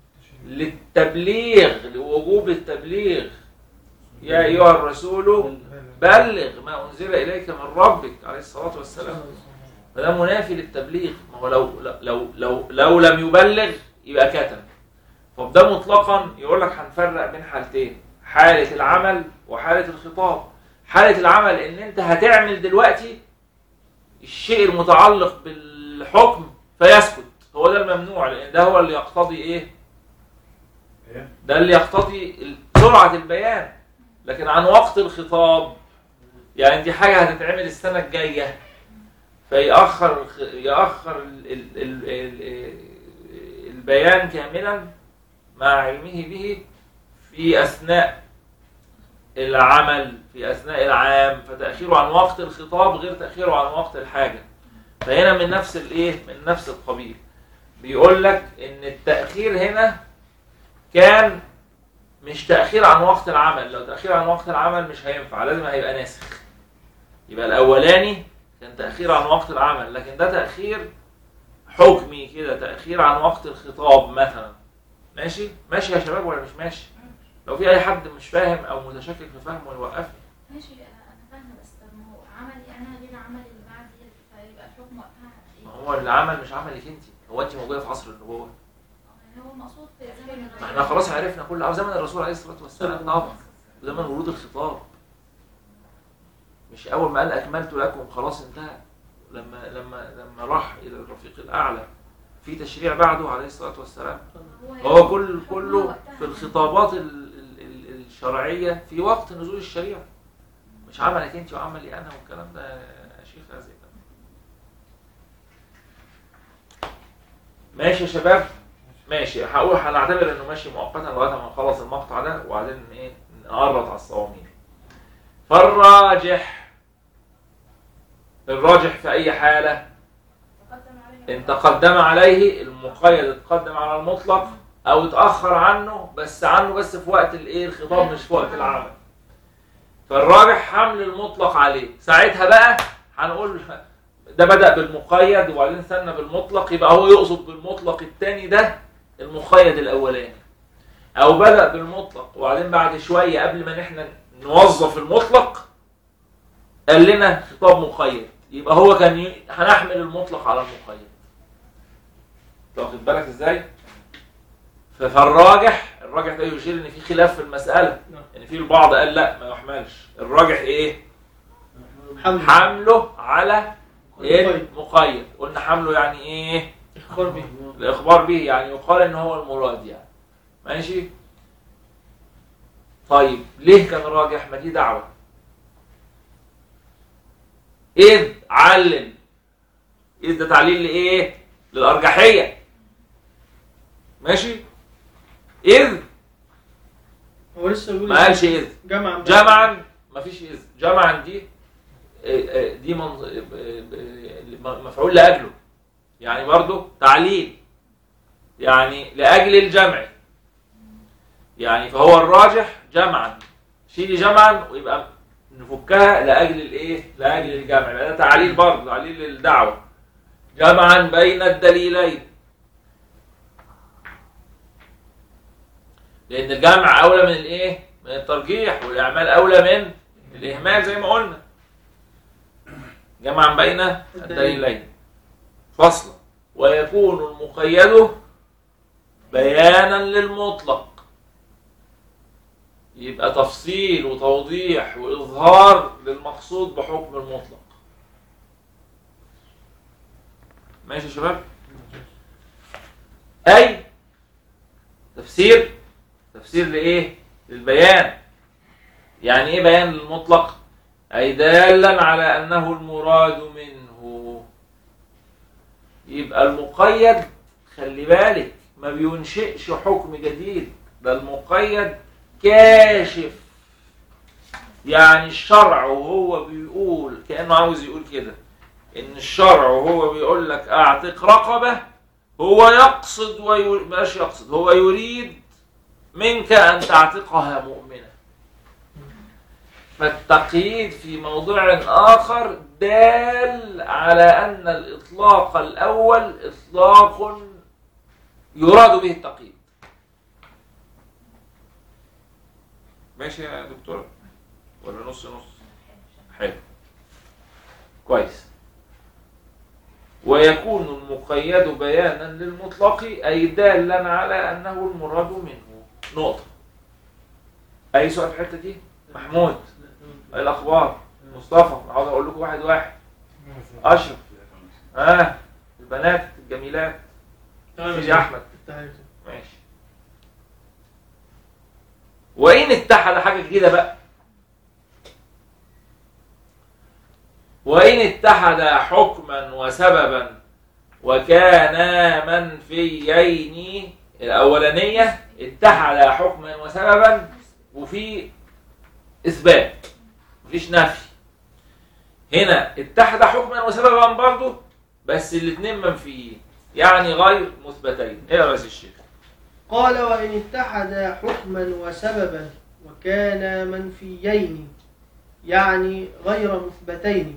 Speaker 1: للتبليغ لوجوب التبليغ يا أيها الرسول بلغ ما أنزل إليك من ربك عليه الصلاة والسلام فده منافي للتبليغ ما هو لو لو لو لو لم يبلغ يبقى كتم طب ده مطلقا يقول لك هنفرق بين حالتين حالة العمل وحالة الخطاب حالة العمل ان انت هتعمل دلوقتي الشيء المتعلق بالحكم فيسكت هو ده الممنوع لان ده هو اللي يقتضي ايه
Speaker 2: ايه
Speaker 1: ده اللي يقتضي سرعة البيان لكن عن وقت الخطاب يعني دي حاجة هتتعمل السنة الجاية فيأخر الخ- يأخر ال- ال- ال- ال- البيان كاملا مع علمه به في أثناء العمل في أثناء العام فتأخيره عن وقت الخطاب غير تأخيره عن وقت الحاجة فهنا من نفس الايه من نفس القبيل بيقول لك ان التأخير هنا كان مش تأخير عن وقت العمل لو تأخير عن وقت العمل مش هينفع لازم هيبقى ناسخ يبقى الأولاني كان تأخير عن وقت العمل لكن ده تأخير حكمي كده تأخير عن وقت الخطاب مثلا ماشي ماشي يا شباب ولا مش ماشي لو في أي حد مش فاهم أو متشكك في فهمه يوقفني
Speaker 3: ماشي انا أنا فاهمه بس طب ما هو عملي انا غير عملي اللي بعدي فيبقى الحكم وقتها
Speaker 1: ما
Speaker 3: ايه؟
Speaker 1: هو العمل مش عملك انت هو انت موجودة في عصر النبوة
Speaker 3: هو المقصود في زمن
Speaker 1: ما
Speaker 3: الرسول
Speaker 1: احنا خلاص عرفنا كل او زمن الرسول عليه الصلاه والسلام طبعا زمن ورود الخطاب مش اول ما قال اكملت لكم خلاص انتهى لما لما لما راح الى الرفيق الاعلى في تشريع بعده عليه الصلاه والسلام هو كل كله في الخطابات ال- ال- ال- الشرعيه في وقت نزول الشريعه مش عملك انت وعملي انا والكلام ده يا شيخ هذا ماشي يا شباب ماشي هقول هنعتبر انه ماشي مؤقتا لغايه ما نخلص المقطع ده وبعدين ايه نقرط على الصواميل فالراجح الراجح في اي حاله
Speaker 7: تقدم عليه
Speaker 1: ان تقدم عليه المقيد اتقدم على المطلق او اتاخر عنه بس عنه بس في وقت الايه الخطاب مش في وقت العمل فالراجح حمل المطلق عليه ساعتها بقى هنقول ده بدا بالمقيد وبعدين ثنى بالمطلق يبقى هو يقصد بالمطلق الثاني ده المقيد الاولاني او بدا بالمطلق وبعدين بعد شويه قبل ما احنا نوظف المطلق قال لنا خطاب مقيد يبقى هو كان ي... هنحمل المطلق على المقيد واخد بالك ازاي ف- فالراجح الراجح ده يشير ان في خلاف في المساله
Speaker 5: نعم.
Speaker 1: ان في البعض قال لا ما يحملش الراجح ايه
Speaker 5: حمل
Speaker 1: حمله على ايه
Speaker 5: مقيد.
Speaker 1: مقيد قلنا حمله يعني ايه
Speaker 5: اخبار به
Speaker 1: الاخبار به يعني يقال ان هو المراد يعني ماشي طيب ليه كان راجح ما دي دعوه اذ علل اذ ده تعليل لايه للارجحيه ماشي اذ
Speaker 5: هو لسه بيقول
Speaker 1: ما قالش اذ
Speaker 5: جمعا بين-
Speaker 1: جمعا ما فيش اذ جمعا دي آه، آه، دي من- آه، آه، مفعول لاجله يعني برضو تعليل يعني لاجل الجمع يعني فهو الراجح جمعا شيلي جمعا ويبقى نفكها لاجل الايه لاجل الجمع يبقى ده تعليل برضه تعليل للدعوه جمعا بين الدليلين لان الجمع اولى من الايه من الترجيح والاعمال اولى من الاهمال زي ما قلنا جمعا بين الدليلين فصلا ويكون المقيد بيانا للمطلق يبقى تفصيل وتوضيح واظهار للمقصود بحكم المطلق ماشي يا شباب اي تفسير تفسير لايه للبيان يعني ايه بيان للمطلق اي دالا على انه المراد منه يبقى المقيد خلي بالك ما بينشئش حكم جديد ده المقيد كاشف يعني الشرع وهو بيقول كأنه عاوز يقول كده ان الشرع وهو بيقول لك اعتق رقبة هو يقصد ويريد مش يقصد هو يريد منك ان تعتقها مؤمنة فالتقييد في موضع آخر دال على أن الإطلاق الأول إطلاق يراد به التقييد ماشي يا دكتور ولا نص نص حلو كويس ويكون المقيد بيانا للمطلق أي دالا على أنه المراد منه نقطة أي سؤال في الحتة دي محمود إيه الأخبار مصطفى عاوز أقول لكم واحد واحد أشرف ها آه. البنات الجميلات
Speaker 5: تمام
Speaker 1: سيدي أحمد
Speaker 5: تعالى.
Speaker 1: ماشي وإن اتحد حاجة جديدة بقى وإن اتحد حكما وسببا وكانا منفيين الأولانية اتحد حكما وسببا وفي إثبات مفيش نفي هنا اتحد حكما وسببا برضه بس الاثنين منفيين يعني غير مثبتين ايه يا رئيس الشيخ
Speaker 5: قال وإن اتحدا حكما وسببا وكانا منفيين يعني غير مثبتين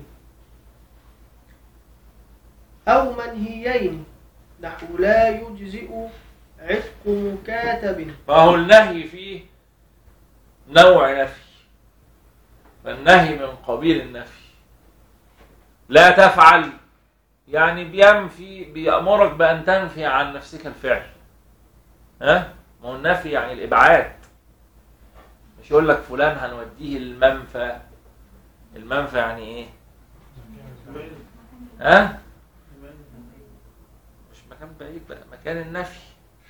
Speaker 5: أو منهيين نحو لا يجزئ عتق مكاتب
Speaker 1: فهو النهي فيه نوع نفي فالنهي من قبيل النفي لا تفعل يعني بينفي بيأمرك بأن تنفي عن نفسك الفعل ها ما هو النفي يعني الابعاد مش يقول لك فلان هنوديه المنفى المنفى يعني ايه ها مش مكان بعيد بقى مكان النفي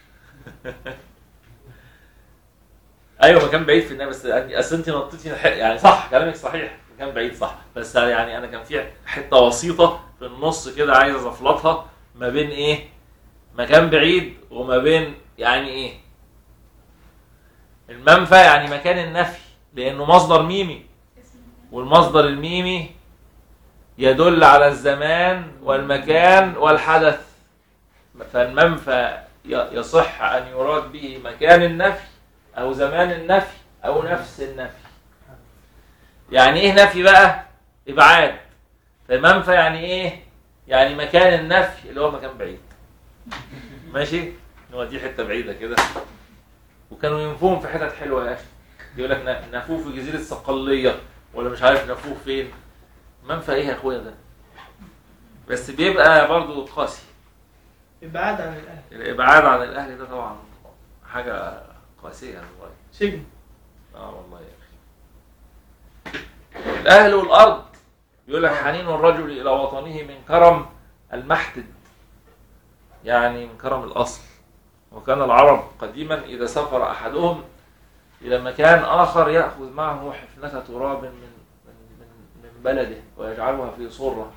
Speaker 1: ايوه مكان بعيد في النفي بس اصل انت نطيتي الح- يعني صح كلامك صحيح مكان بعيد صح بس يعني انا كان في حته وسيطه في النص كده عايز ازفلطها ما بين ايه مكان بعيد وما بين يعني ايه المنفى يعني مكان النفي لانه مصدر ميمي
Speaker 3: اسم
Speaker 1: والمصدر الميمي يدل على الزمان والمكان والحدث فالمنفى ي- يصح أن يراد به مكان النفي أو زمان النفي أو نفس النفي يعني إيه نفي بقى؟ إبعاد فالمنفى يعني إيه؟ يعني مكان النفي اللي هو مكان بعيد ماشي؟ نوديه حتة بعيدة كده وكانوا ينفوهم في حتت حلوة يا أخي يقول لك ن- نفوه في جزيرة صقلية ولا مش عارف نفوه فين منفى ايه يا اخويا ده بس بيبقى برضو قاسي
Speaker 5: ابعاد عن الاهل
Speaker 1: الابعاد عن الاهل ده طبعا حاجه قاسيه والله
Speaker 5: سجن
Speaker 1: اه والله يا اخي الاهل والارض يقول لك حنين الرجل الى وطنه من كرم المحتد يعني من كرم الاصل وكان العرب قديما اذا سافر احدهم الى مكان اخر ياخذ معه حفنه تراب من من من, من بلده ويجعلها في صره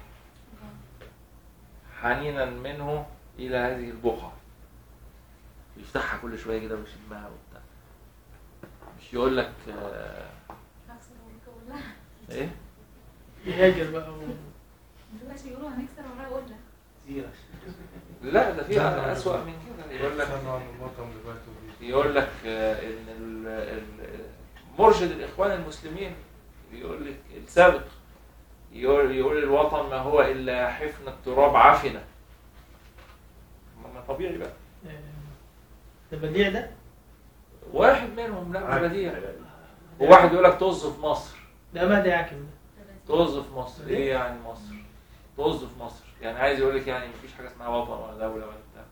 Speaker 1: حنينا منه الى هذه البقعه يفتحها كل شويه كده ويشمها وبتاع مش يقول لك آه،
Speaker 3: هكسر ولا
Speaker 1: ايه
Speaker 5: يهاجر بقى و...
Speaker 3: دلوقتي بيقولوا هنكسر ولا ولا
Speaker 6: زيرة
Speaker 1: لا ده في اسوأ من كده يقول لك
Speaker 2: استنوا عن الوطن دلوقتي
Speaker 1: يقول لك آه، ان ال- ال- مرشد الاخوان المسلمين يقول لك السابق يقول يقول الوطن ما هو الا حفن التراب عفنه ما ما طبيعي بقى
Speaker 5: ده بديع ده
Speaker 1: واحد منهم لا بديع وواحد يقول لك طز في مصر
Speaker 5: ده مهدي حاكم ده
Speaker 1: طز في مصر ايه يعني مصر طز في مصر يعني عايز يقول لك يعني مفيش حاجه اسمها وطن ولا دوله ولا بتاع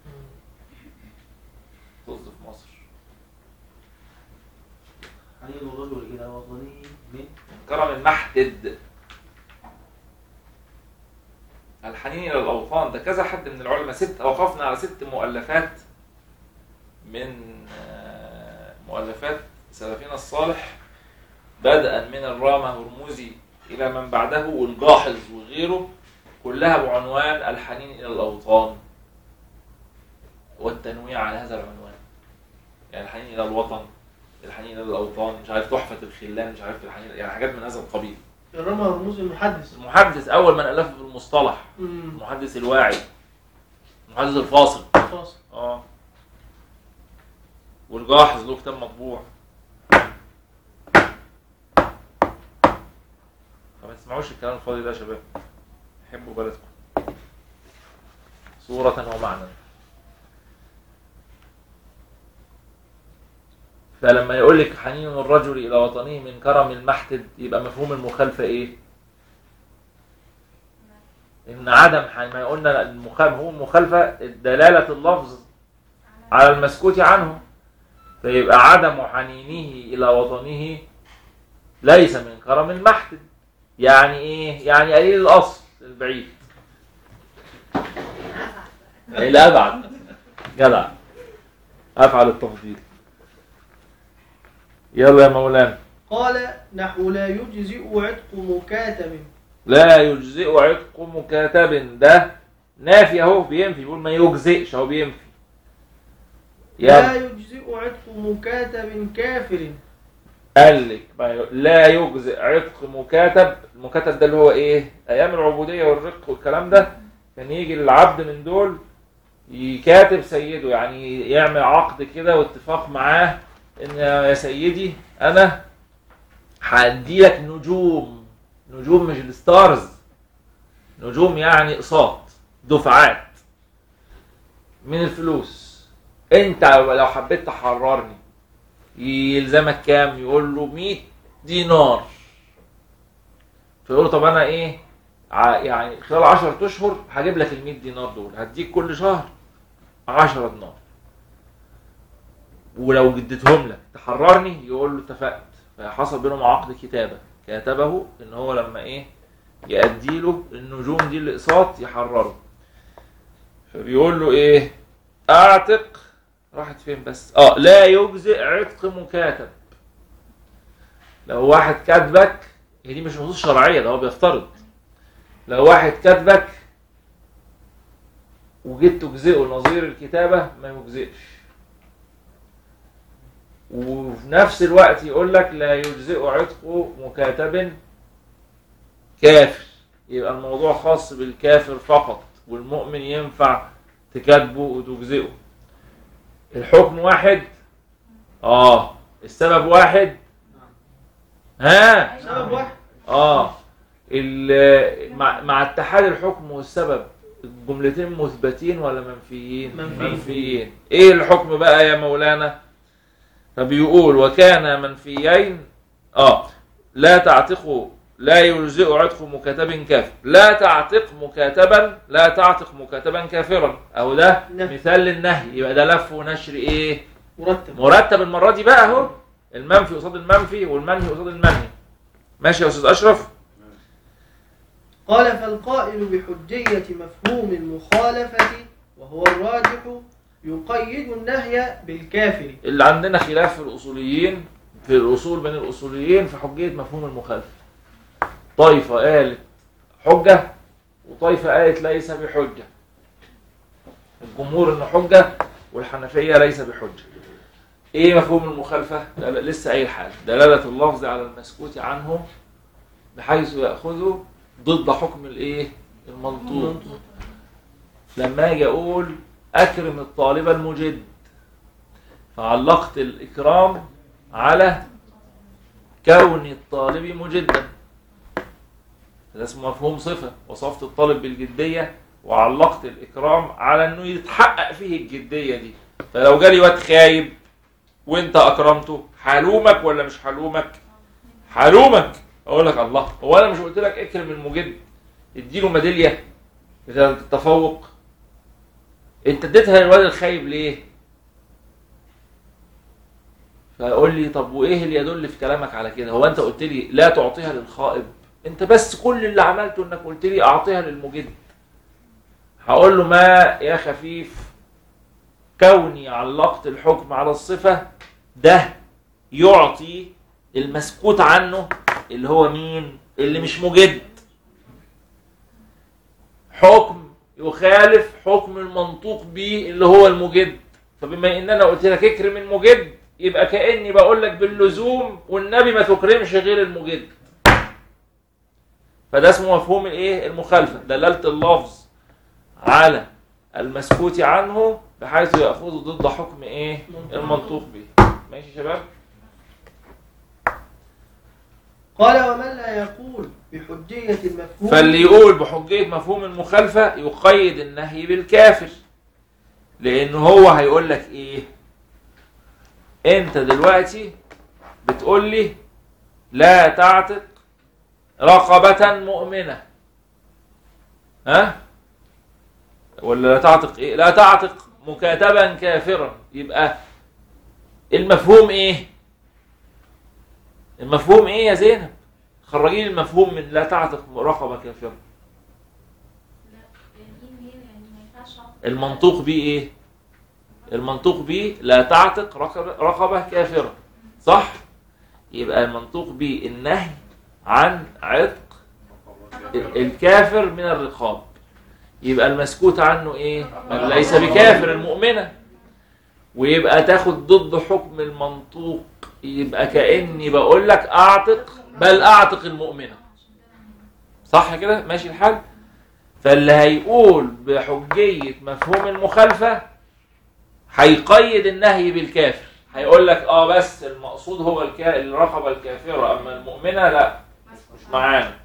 Speaker 1: طز في مصر
Speaker 6: حنين الرجل إلى وطنه من
Speaker 1: كرم المحدد الحنين الى الاوطان ده كذا حد من العلماء ست وقفنا على ست مؤلفات من آه، مؤلفات سلفنا الصالح بدءا من الرامة هرموزي الى من بعده والجاحظ وغيره كلها بعنوان الحنين الى الاوطان والتنويع على هذا العنوان يعني الحنين الى الوطن الحنين الى الاوطان مش عارف تحفه الخلان مش عارف الحنين يعني حاجات من هذا القبيل
Speaker 5: الرمى هرموز المحدث
Speaker 1: المحدث اول من الف في المصطلح
Speaker 5: امم
Speaker 1: المحدث الواعي المحدث الفاصل
Speaker 5: فاصل
Speaker 1: اه والجاحظ له كتاب مطبوع فما تسمعوش الكلام الفاضي ده يا شباب حبوا بلدكم صورة ومعنى فلما يقول لك حنين الرجل الى وطنه من كرم المحتد يبقى مفهوم المخالفه ايه؟ ان عدم حن... ما قلنا المخالفه هو المخالفه دلاله اللفظ على المسكوت عنه فيبقى عدم حنينه الى وطنه ليس من كرم المحتد يعني ايه؟ يعني قليل الاصل البعيد الابعد جدع افعل التفضيل يلا يا مولانا
Speaker 5: قال نحو لا يجزئ عتق مكاتب
Speaker 1: لا يجزئ عتق مكاتب ده نافي اهو بينفي بيقول ما يجزئش اهو بينفي
Speaker 5: لا
Speaker 1: يلا
Speaker 5: يجزئ عتق مكاتب كافر
Speaker 1: قال لك ما ي- لا يجزئ عتق مكاتب المكاتب ده اللي هو ايه ايام العبوديه والرق والكلام ده كان يجي العبد من دول يكاتب سيده يعني يعمل عقد كده واتفاق معاه ان يا سيدي انا هدي لك نجوم نجوم مش الستارز نجوم يعني اقساط دفعات من الفلوس انت لو حبيت تحررني يلزمك كام يقول له 100 دينار فيقول له طب انا ايه ع- يعني خلال 10 اشهر هجيب لك ال 100 دينار دول هديك كل شهر 10 دينار ولو اديتهم لك تحررني يقول له اتفقت فحصل بينهم عقد كتابه كتبه ان هو لما ايه يأدي له النجوم دي الاقساط يحرره فبيقول له ايه اعتق راحت فين بس اه لا يجزئ عتق مكاتب لو واحد كاتبك هي دي مش نصوص شرعيه ده هو بيفترض لو واحد كاتبك وجيت تجزئه نظير الكتابه ما يجزئش وفي نفس الوقت يقول لك لا يجزئ عتق مكاتب كافر يبقى الموضوع خاص بالكافر فقط والمؤمن ينفع تكاتبه وتجزئه الحكم واحد اه السبب واحد ها
Speaker 5: سبب واحد
Speaker 1: اه ال- مع, مع اتحاد الحكم والسبب الجملتين مثبتين ولا منفيين
Speaker 5: منفيين.
Speaker 1: منفيين ايه الحكم بقى يا مولانا فبيقول وكان منفيين اه لا تعتقوا لا يجزئ عتق مكاتب كافر لا تعتق مكاتبا لا تعتق مكاتبا كافرا او ده
Speaker 5: نعم.
Speaker 1: مثال للنهي يبقى ده لف ونشر ايه
Speaker 5: مرتب
Speaker 1: مرتب المره دي بقى اهو المنفي قصاد المنفي والمنهي قصاد المنهي ماشي يا استاذ اشرف
Speaker 5: قال فالقائل بحجية مفهوم المخالفة وهو الراجح يقيد النهي بالكافر
Speaker 1: اللي عندنا خلاف في الاصوليين في الاصول بين الاصوليين في حجيه مفهوم المخالفه طائفه قالت حجه وطائفه قالت ليس بحجه الجمهور انه حجه والحنفيه ليس بحجه ايه مفهوم المخالفه دل- لسه قايل حاجه دلاله اللفظ على المسكوت عنه بحيث ياخذه ضد حكم الايه المنطوق لما اجي اقول اكرم الطالب المجد فعلقت الإكرام على كون الطالب مجدا ده اسمه مفهوم صفة وصفت الطالب بالجدية وعلقت الإكرام على إنه يتحقق فيه الجدية دي فلو جالي واد خايب وأنت أكرمته حلومك ولا مش حلومك؟ حلومك أقول لك الله هو أنا مش قلت لك اكرم المجد اديله ميدالية بتاعة التفوق أنت اديتها للواد الخايب ليه؟ فقول لي طب وايه اللي يدل في كلامك على كده هو انت قلت لي لا تعطيها للخائب انت بس كل اللي عملته انك قلت لي اعطيها للمجد هقول له ما يا خفيف كوني علقت الحكم على الصفة ده يعطي المسكوت عنه اللي هو مين اللي مش مجد حكم يخالف حكم المنطوق به اللي هو المجد فبما ان انا قلت لك اكرم المجد يبقى كاني بقول لك باللزوم والنبي ما تكرمش غير المجد فده اسمه مفهوم الايه المخالفه دلاله اللفظ على المسكوت عنه بحيث ياخذ ضد حكم ايه المنطوق به ماشي يا شباب
Speaker 5: قال ومن لا يقول بحجية المفهوم
Speaker 1: فاللي يقول بحجيه مفهوم المخالفه يقيد النهي بالكافر لان هو هيقول لك ايه انت دلوقتي بتقول لي لا تعتق رقبة مؤمنة ها ولا لا تعتق ايه لا تعتق مكاتبا كافرا يبقى المفهوم ايه المفهوم ايه يا زينب خرجي لي المفهوم من لا تعتق رقبة كافرة
Speaker 7: لا يعني مين يعني ما ينفعش أعطي-
Speaker 1: المنطوق بيه ايه المنطوق بيه لا تعتق رقبة, رقبة كافرة صح يبقى المنطوق بيه النهي عن عتق ال- الكافر من الرقاب يبقى المسكوت عنه ايه من ليس بكافر المؤمنة ويبقى تاخد ضد حكم المنطوق يبقى كأني بقول لك اعتق بل اعتق المؤمنة صح كده ماشي الحال فاللي هيقول بحجية مفهوم المخالفة هيقيد النهي بالكافر هيقول لك اه بس المقصود هو الكا... الرقبة الكافرة اما المؤمنة لا مش معانا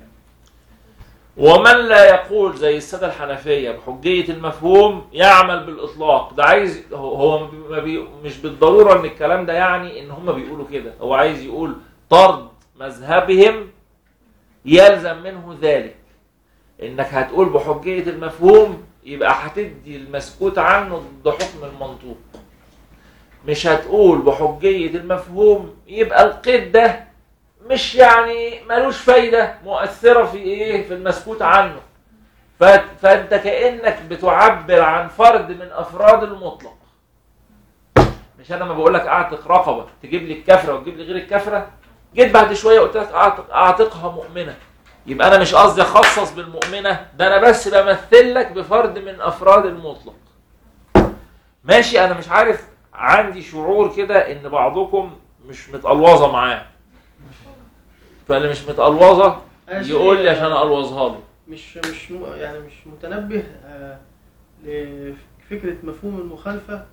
Speaker 1: ومن لا يقول زي السادة الحنفية بحجية المفهوم يعمل بالإطلاق ده عايز هو- هو ما بي... مش بالضرورة ان الكلام ده يعني ان هم بيقولوا كده هو عايز يقول طرد مذهبهم يلزم منه ذلك انك هتقول بحجية المفهوم يبقى هتدي المسكوت عنه ضد حكم المنطوق مش هتقول بحجية المفهوم يبقى القيد ده مش يعني ملوش فايدة مؤثرة في ايه في المسكوت عنه ف- فانت كأنك بتعبر عن فرد من افراد المطلق مش انا ما بقول لك اعتق رقبة تجيب لي الكفرة وتجيب لي غير الكفرة جيت بعد شوية قلت لك اعتق اعتقها مؤمنة يبقى انا مش قصدي اخصص بالمؤمنة ده انا بس بمثل لك بفرد من افراد المطلق ماشي انا مش عارف عندي شعور كده ان بعضكم مش متقلوظه معاه فاللي مش متقلوظه
Speaker 5: أنا شيء-
Speaker 1: يقول لي عشان اقلوظها له
Speaker 5: مش مش م- يعني مش متنبه آه، لفكرة مفهوم المخالفة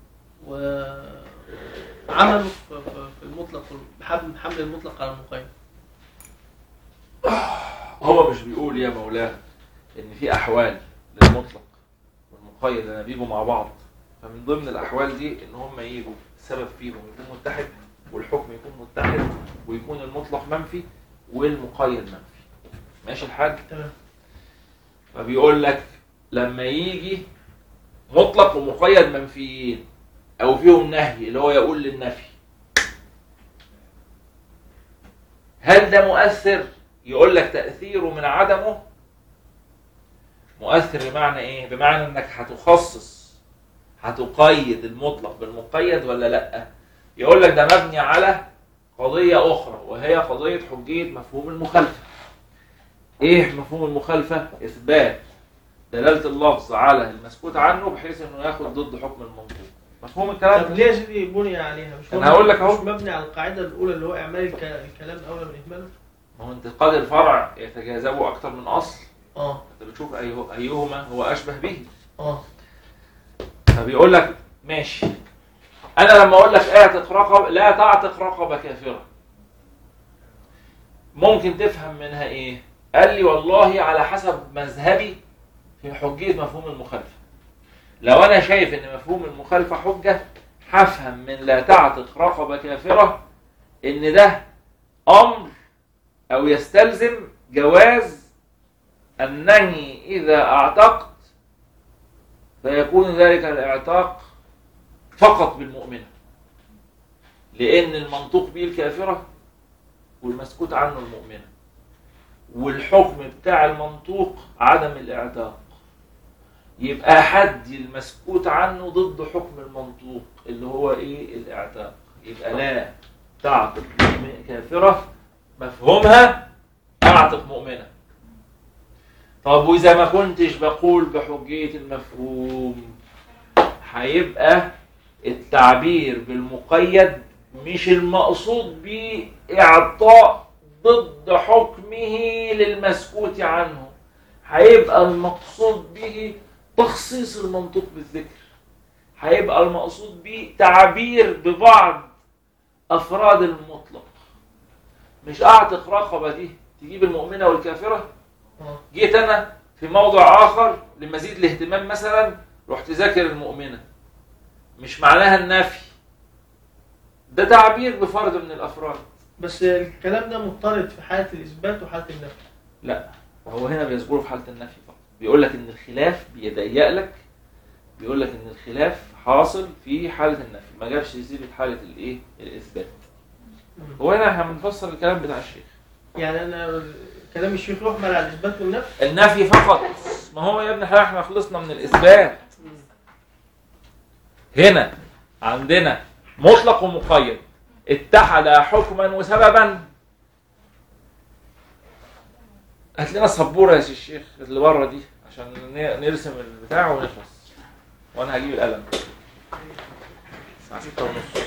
Speaker 5: وعمله في في- في المطلق بحمل حمل المطلق على المقيد
Speaker 1: هو مش بيقول يا مولاه ان في احوال للمطلق والمقيد لما بيجوا مع بعض فمن ضمن الاحوال دي ان هم يجوا السبب فيهم يكون متحد والحكم يكون متحد ويكون المطلق منفي والمقيد منفي ماشي الحال
Speaker 5: تمام
Speaker 1: فبيقول لك لما يجي مطلق ومقيد منفيين او فيهم نهي اللي هو يقول للنفي هل ده مؤثر يقول لك تأثيره من عدمه مؤثر بمعنى ايه بمعنى انك هتخصص هتقيد المطلق بالمقيد ولا لا يقول لك ده مبني على قضية أخرى وهي قضية حجية مفهوم المخالفة ايه مفهوم المخالفة اثبات دلالة اللفظ على المسكوت عنه بحيث انه ياخد ضد حكم المنطوق مفهوم الكلام
Speaker 5: طب
Speaker 1: ده؟
Speaker 5: ليه يا سيدي بني عليها مش
Speaker 1: أنا هقول لك أهو.
Speaker 5: مش مبني على القاعدة الأولى اللي هو إعمال الك- الكلام أولى من إهماله
Speaker 1: ما هو انتقاد الفرع يتجاذبه اكتر من اصل
Speaker 5: اه
Speaker 1: انت بتشوف أيه ايهما هو اشبه به
Speaker 5: اه
Speaker 1: فبيقول لك ماشي انا لما اقول لك اعتق رقبه لا تعتق رقبه كافره ممكن تفهم منها ايه قال لي والله على حسب مذهبي في حجيه مفهوم المخالفه لو انا شايف ان مفهوم المخالفه حجه هفهم من لا تعتق رقبه كافره ان ده امر او يستلزم جواز انني اذا اعتقت فيكون ذلك الاعتاق فقط بالمؤمنة لأن المنطوق به الكافرة والمسكوت عنه المؤمنة والحكم بتاع المنطوق عدم الاعتاق يبقى حد المسكوت عنه ضد حكم المنطوق اللي هو ايه الاعتاق يبقى لا تعتق مؤمن- كافرة مفهومها اعتق مؤمنة طب وإذا ما كنتش بقول بحجية المفهوم هيبقى التعبير بالمقيد مش المقصود به إعطاء ضد حكمه للمسكوت عنه هيبقى المقصود به تخصيص المنطوق بالذكر هيبقى المقصود به تعبير ببعض أفراد المطلق مش أعتق رقبة دي تجيب المؤمنة والكافرة
Speaker 5: اه
Speaker 1: جيت انا في موضع اخر لمزيد الاهتمام مثلا رحت ذاكر المؤمنه مش معناها النفي ده تعبير بفرد من الافراد
Speaker 5: بس الكلام ده مضطرد في حالة الإثبات وحالة النفي
Speaker 1: لا هو هنا بيذكره في حاله النفي فقط بيقول لك ان الخلاف بيضيق لك بيقول لك ان الخلاف حاصل في حاله النفي ما جابش سيره حاله الايه الاثبات هو هنا احنا بنفسر الكلام بتاع الشيخ
Speaker 5: يعني أنا كلام الشيخ يحمل على الإثبات والنفي
Speaker 1: النفي فقط ما هو يا ابني احنا احنا خلصنا من الاثبات هنا عندنا مطلق ومقيد اتحدا حكما وسببا هات لنا السبوره يا سي الشيخ اللي بره دي عشان ن- نرسم البتاع ونخلص وانا هجيب القلم الساعه 6 ونص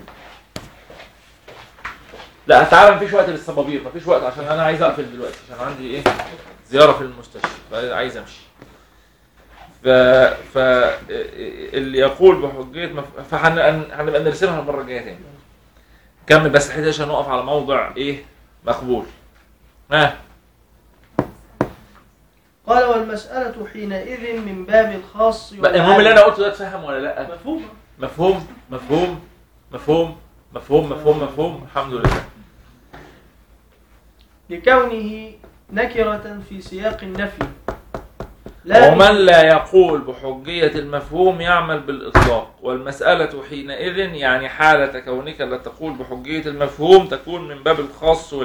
Speaker 1: لا تعالى مفيش وقت للصبابير مفيش وقت عشان انا عايز اقفل دلوقتي عشان عندي ايه زياره في المستشفى عايز امشي ف ف اللي يقول بحجيه مف... فهنبقى نرسمها المره الجايه تاني كمل بس الحته دي عشان نقف على موضع ايه مقبول ها
Speaker 5: قال والمسألة حينئذ من باب الخاص
Speaker 1: بقى المهم اللي انا قلته ده اتفهم ولا لا
Speaker 5: مفهومة
Speaker 1: مفهوم مفهوم مفهوم مفهوم مفهوم مفهوم الحمد لله
Speaker 5: لكونه نكرة في سياق النفي لا
Speaker 1: ومن لا يقول بحجية المفهوم يعمل بالإطلاق والمسألة حينئذ يعني حالة كونك لا تقول بحجية المفهوم تكون من باب الخاص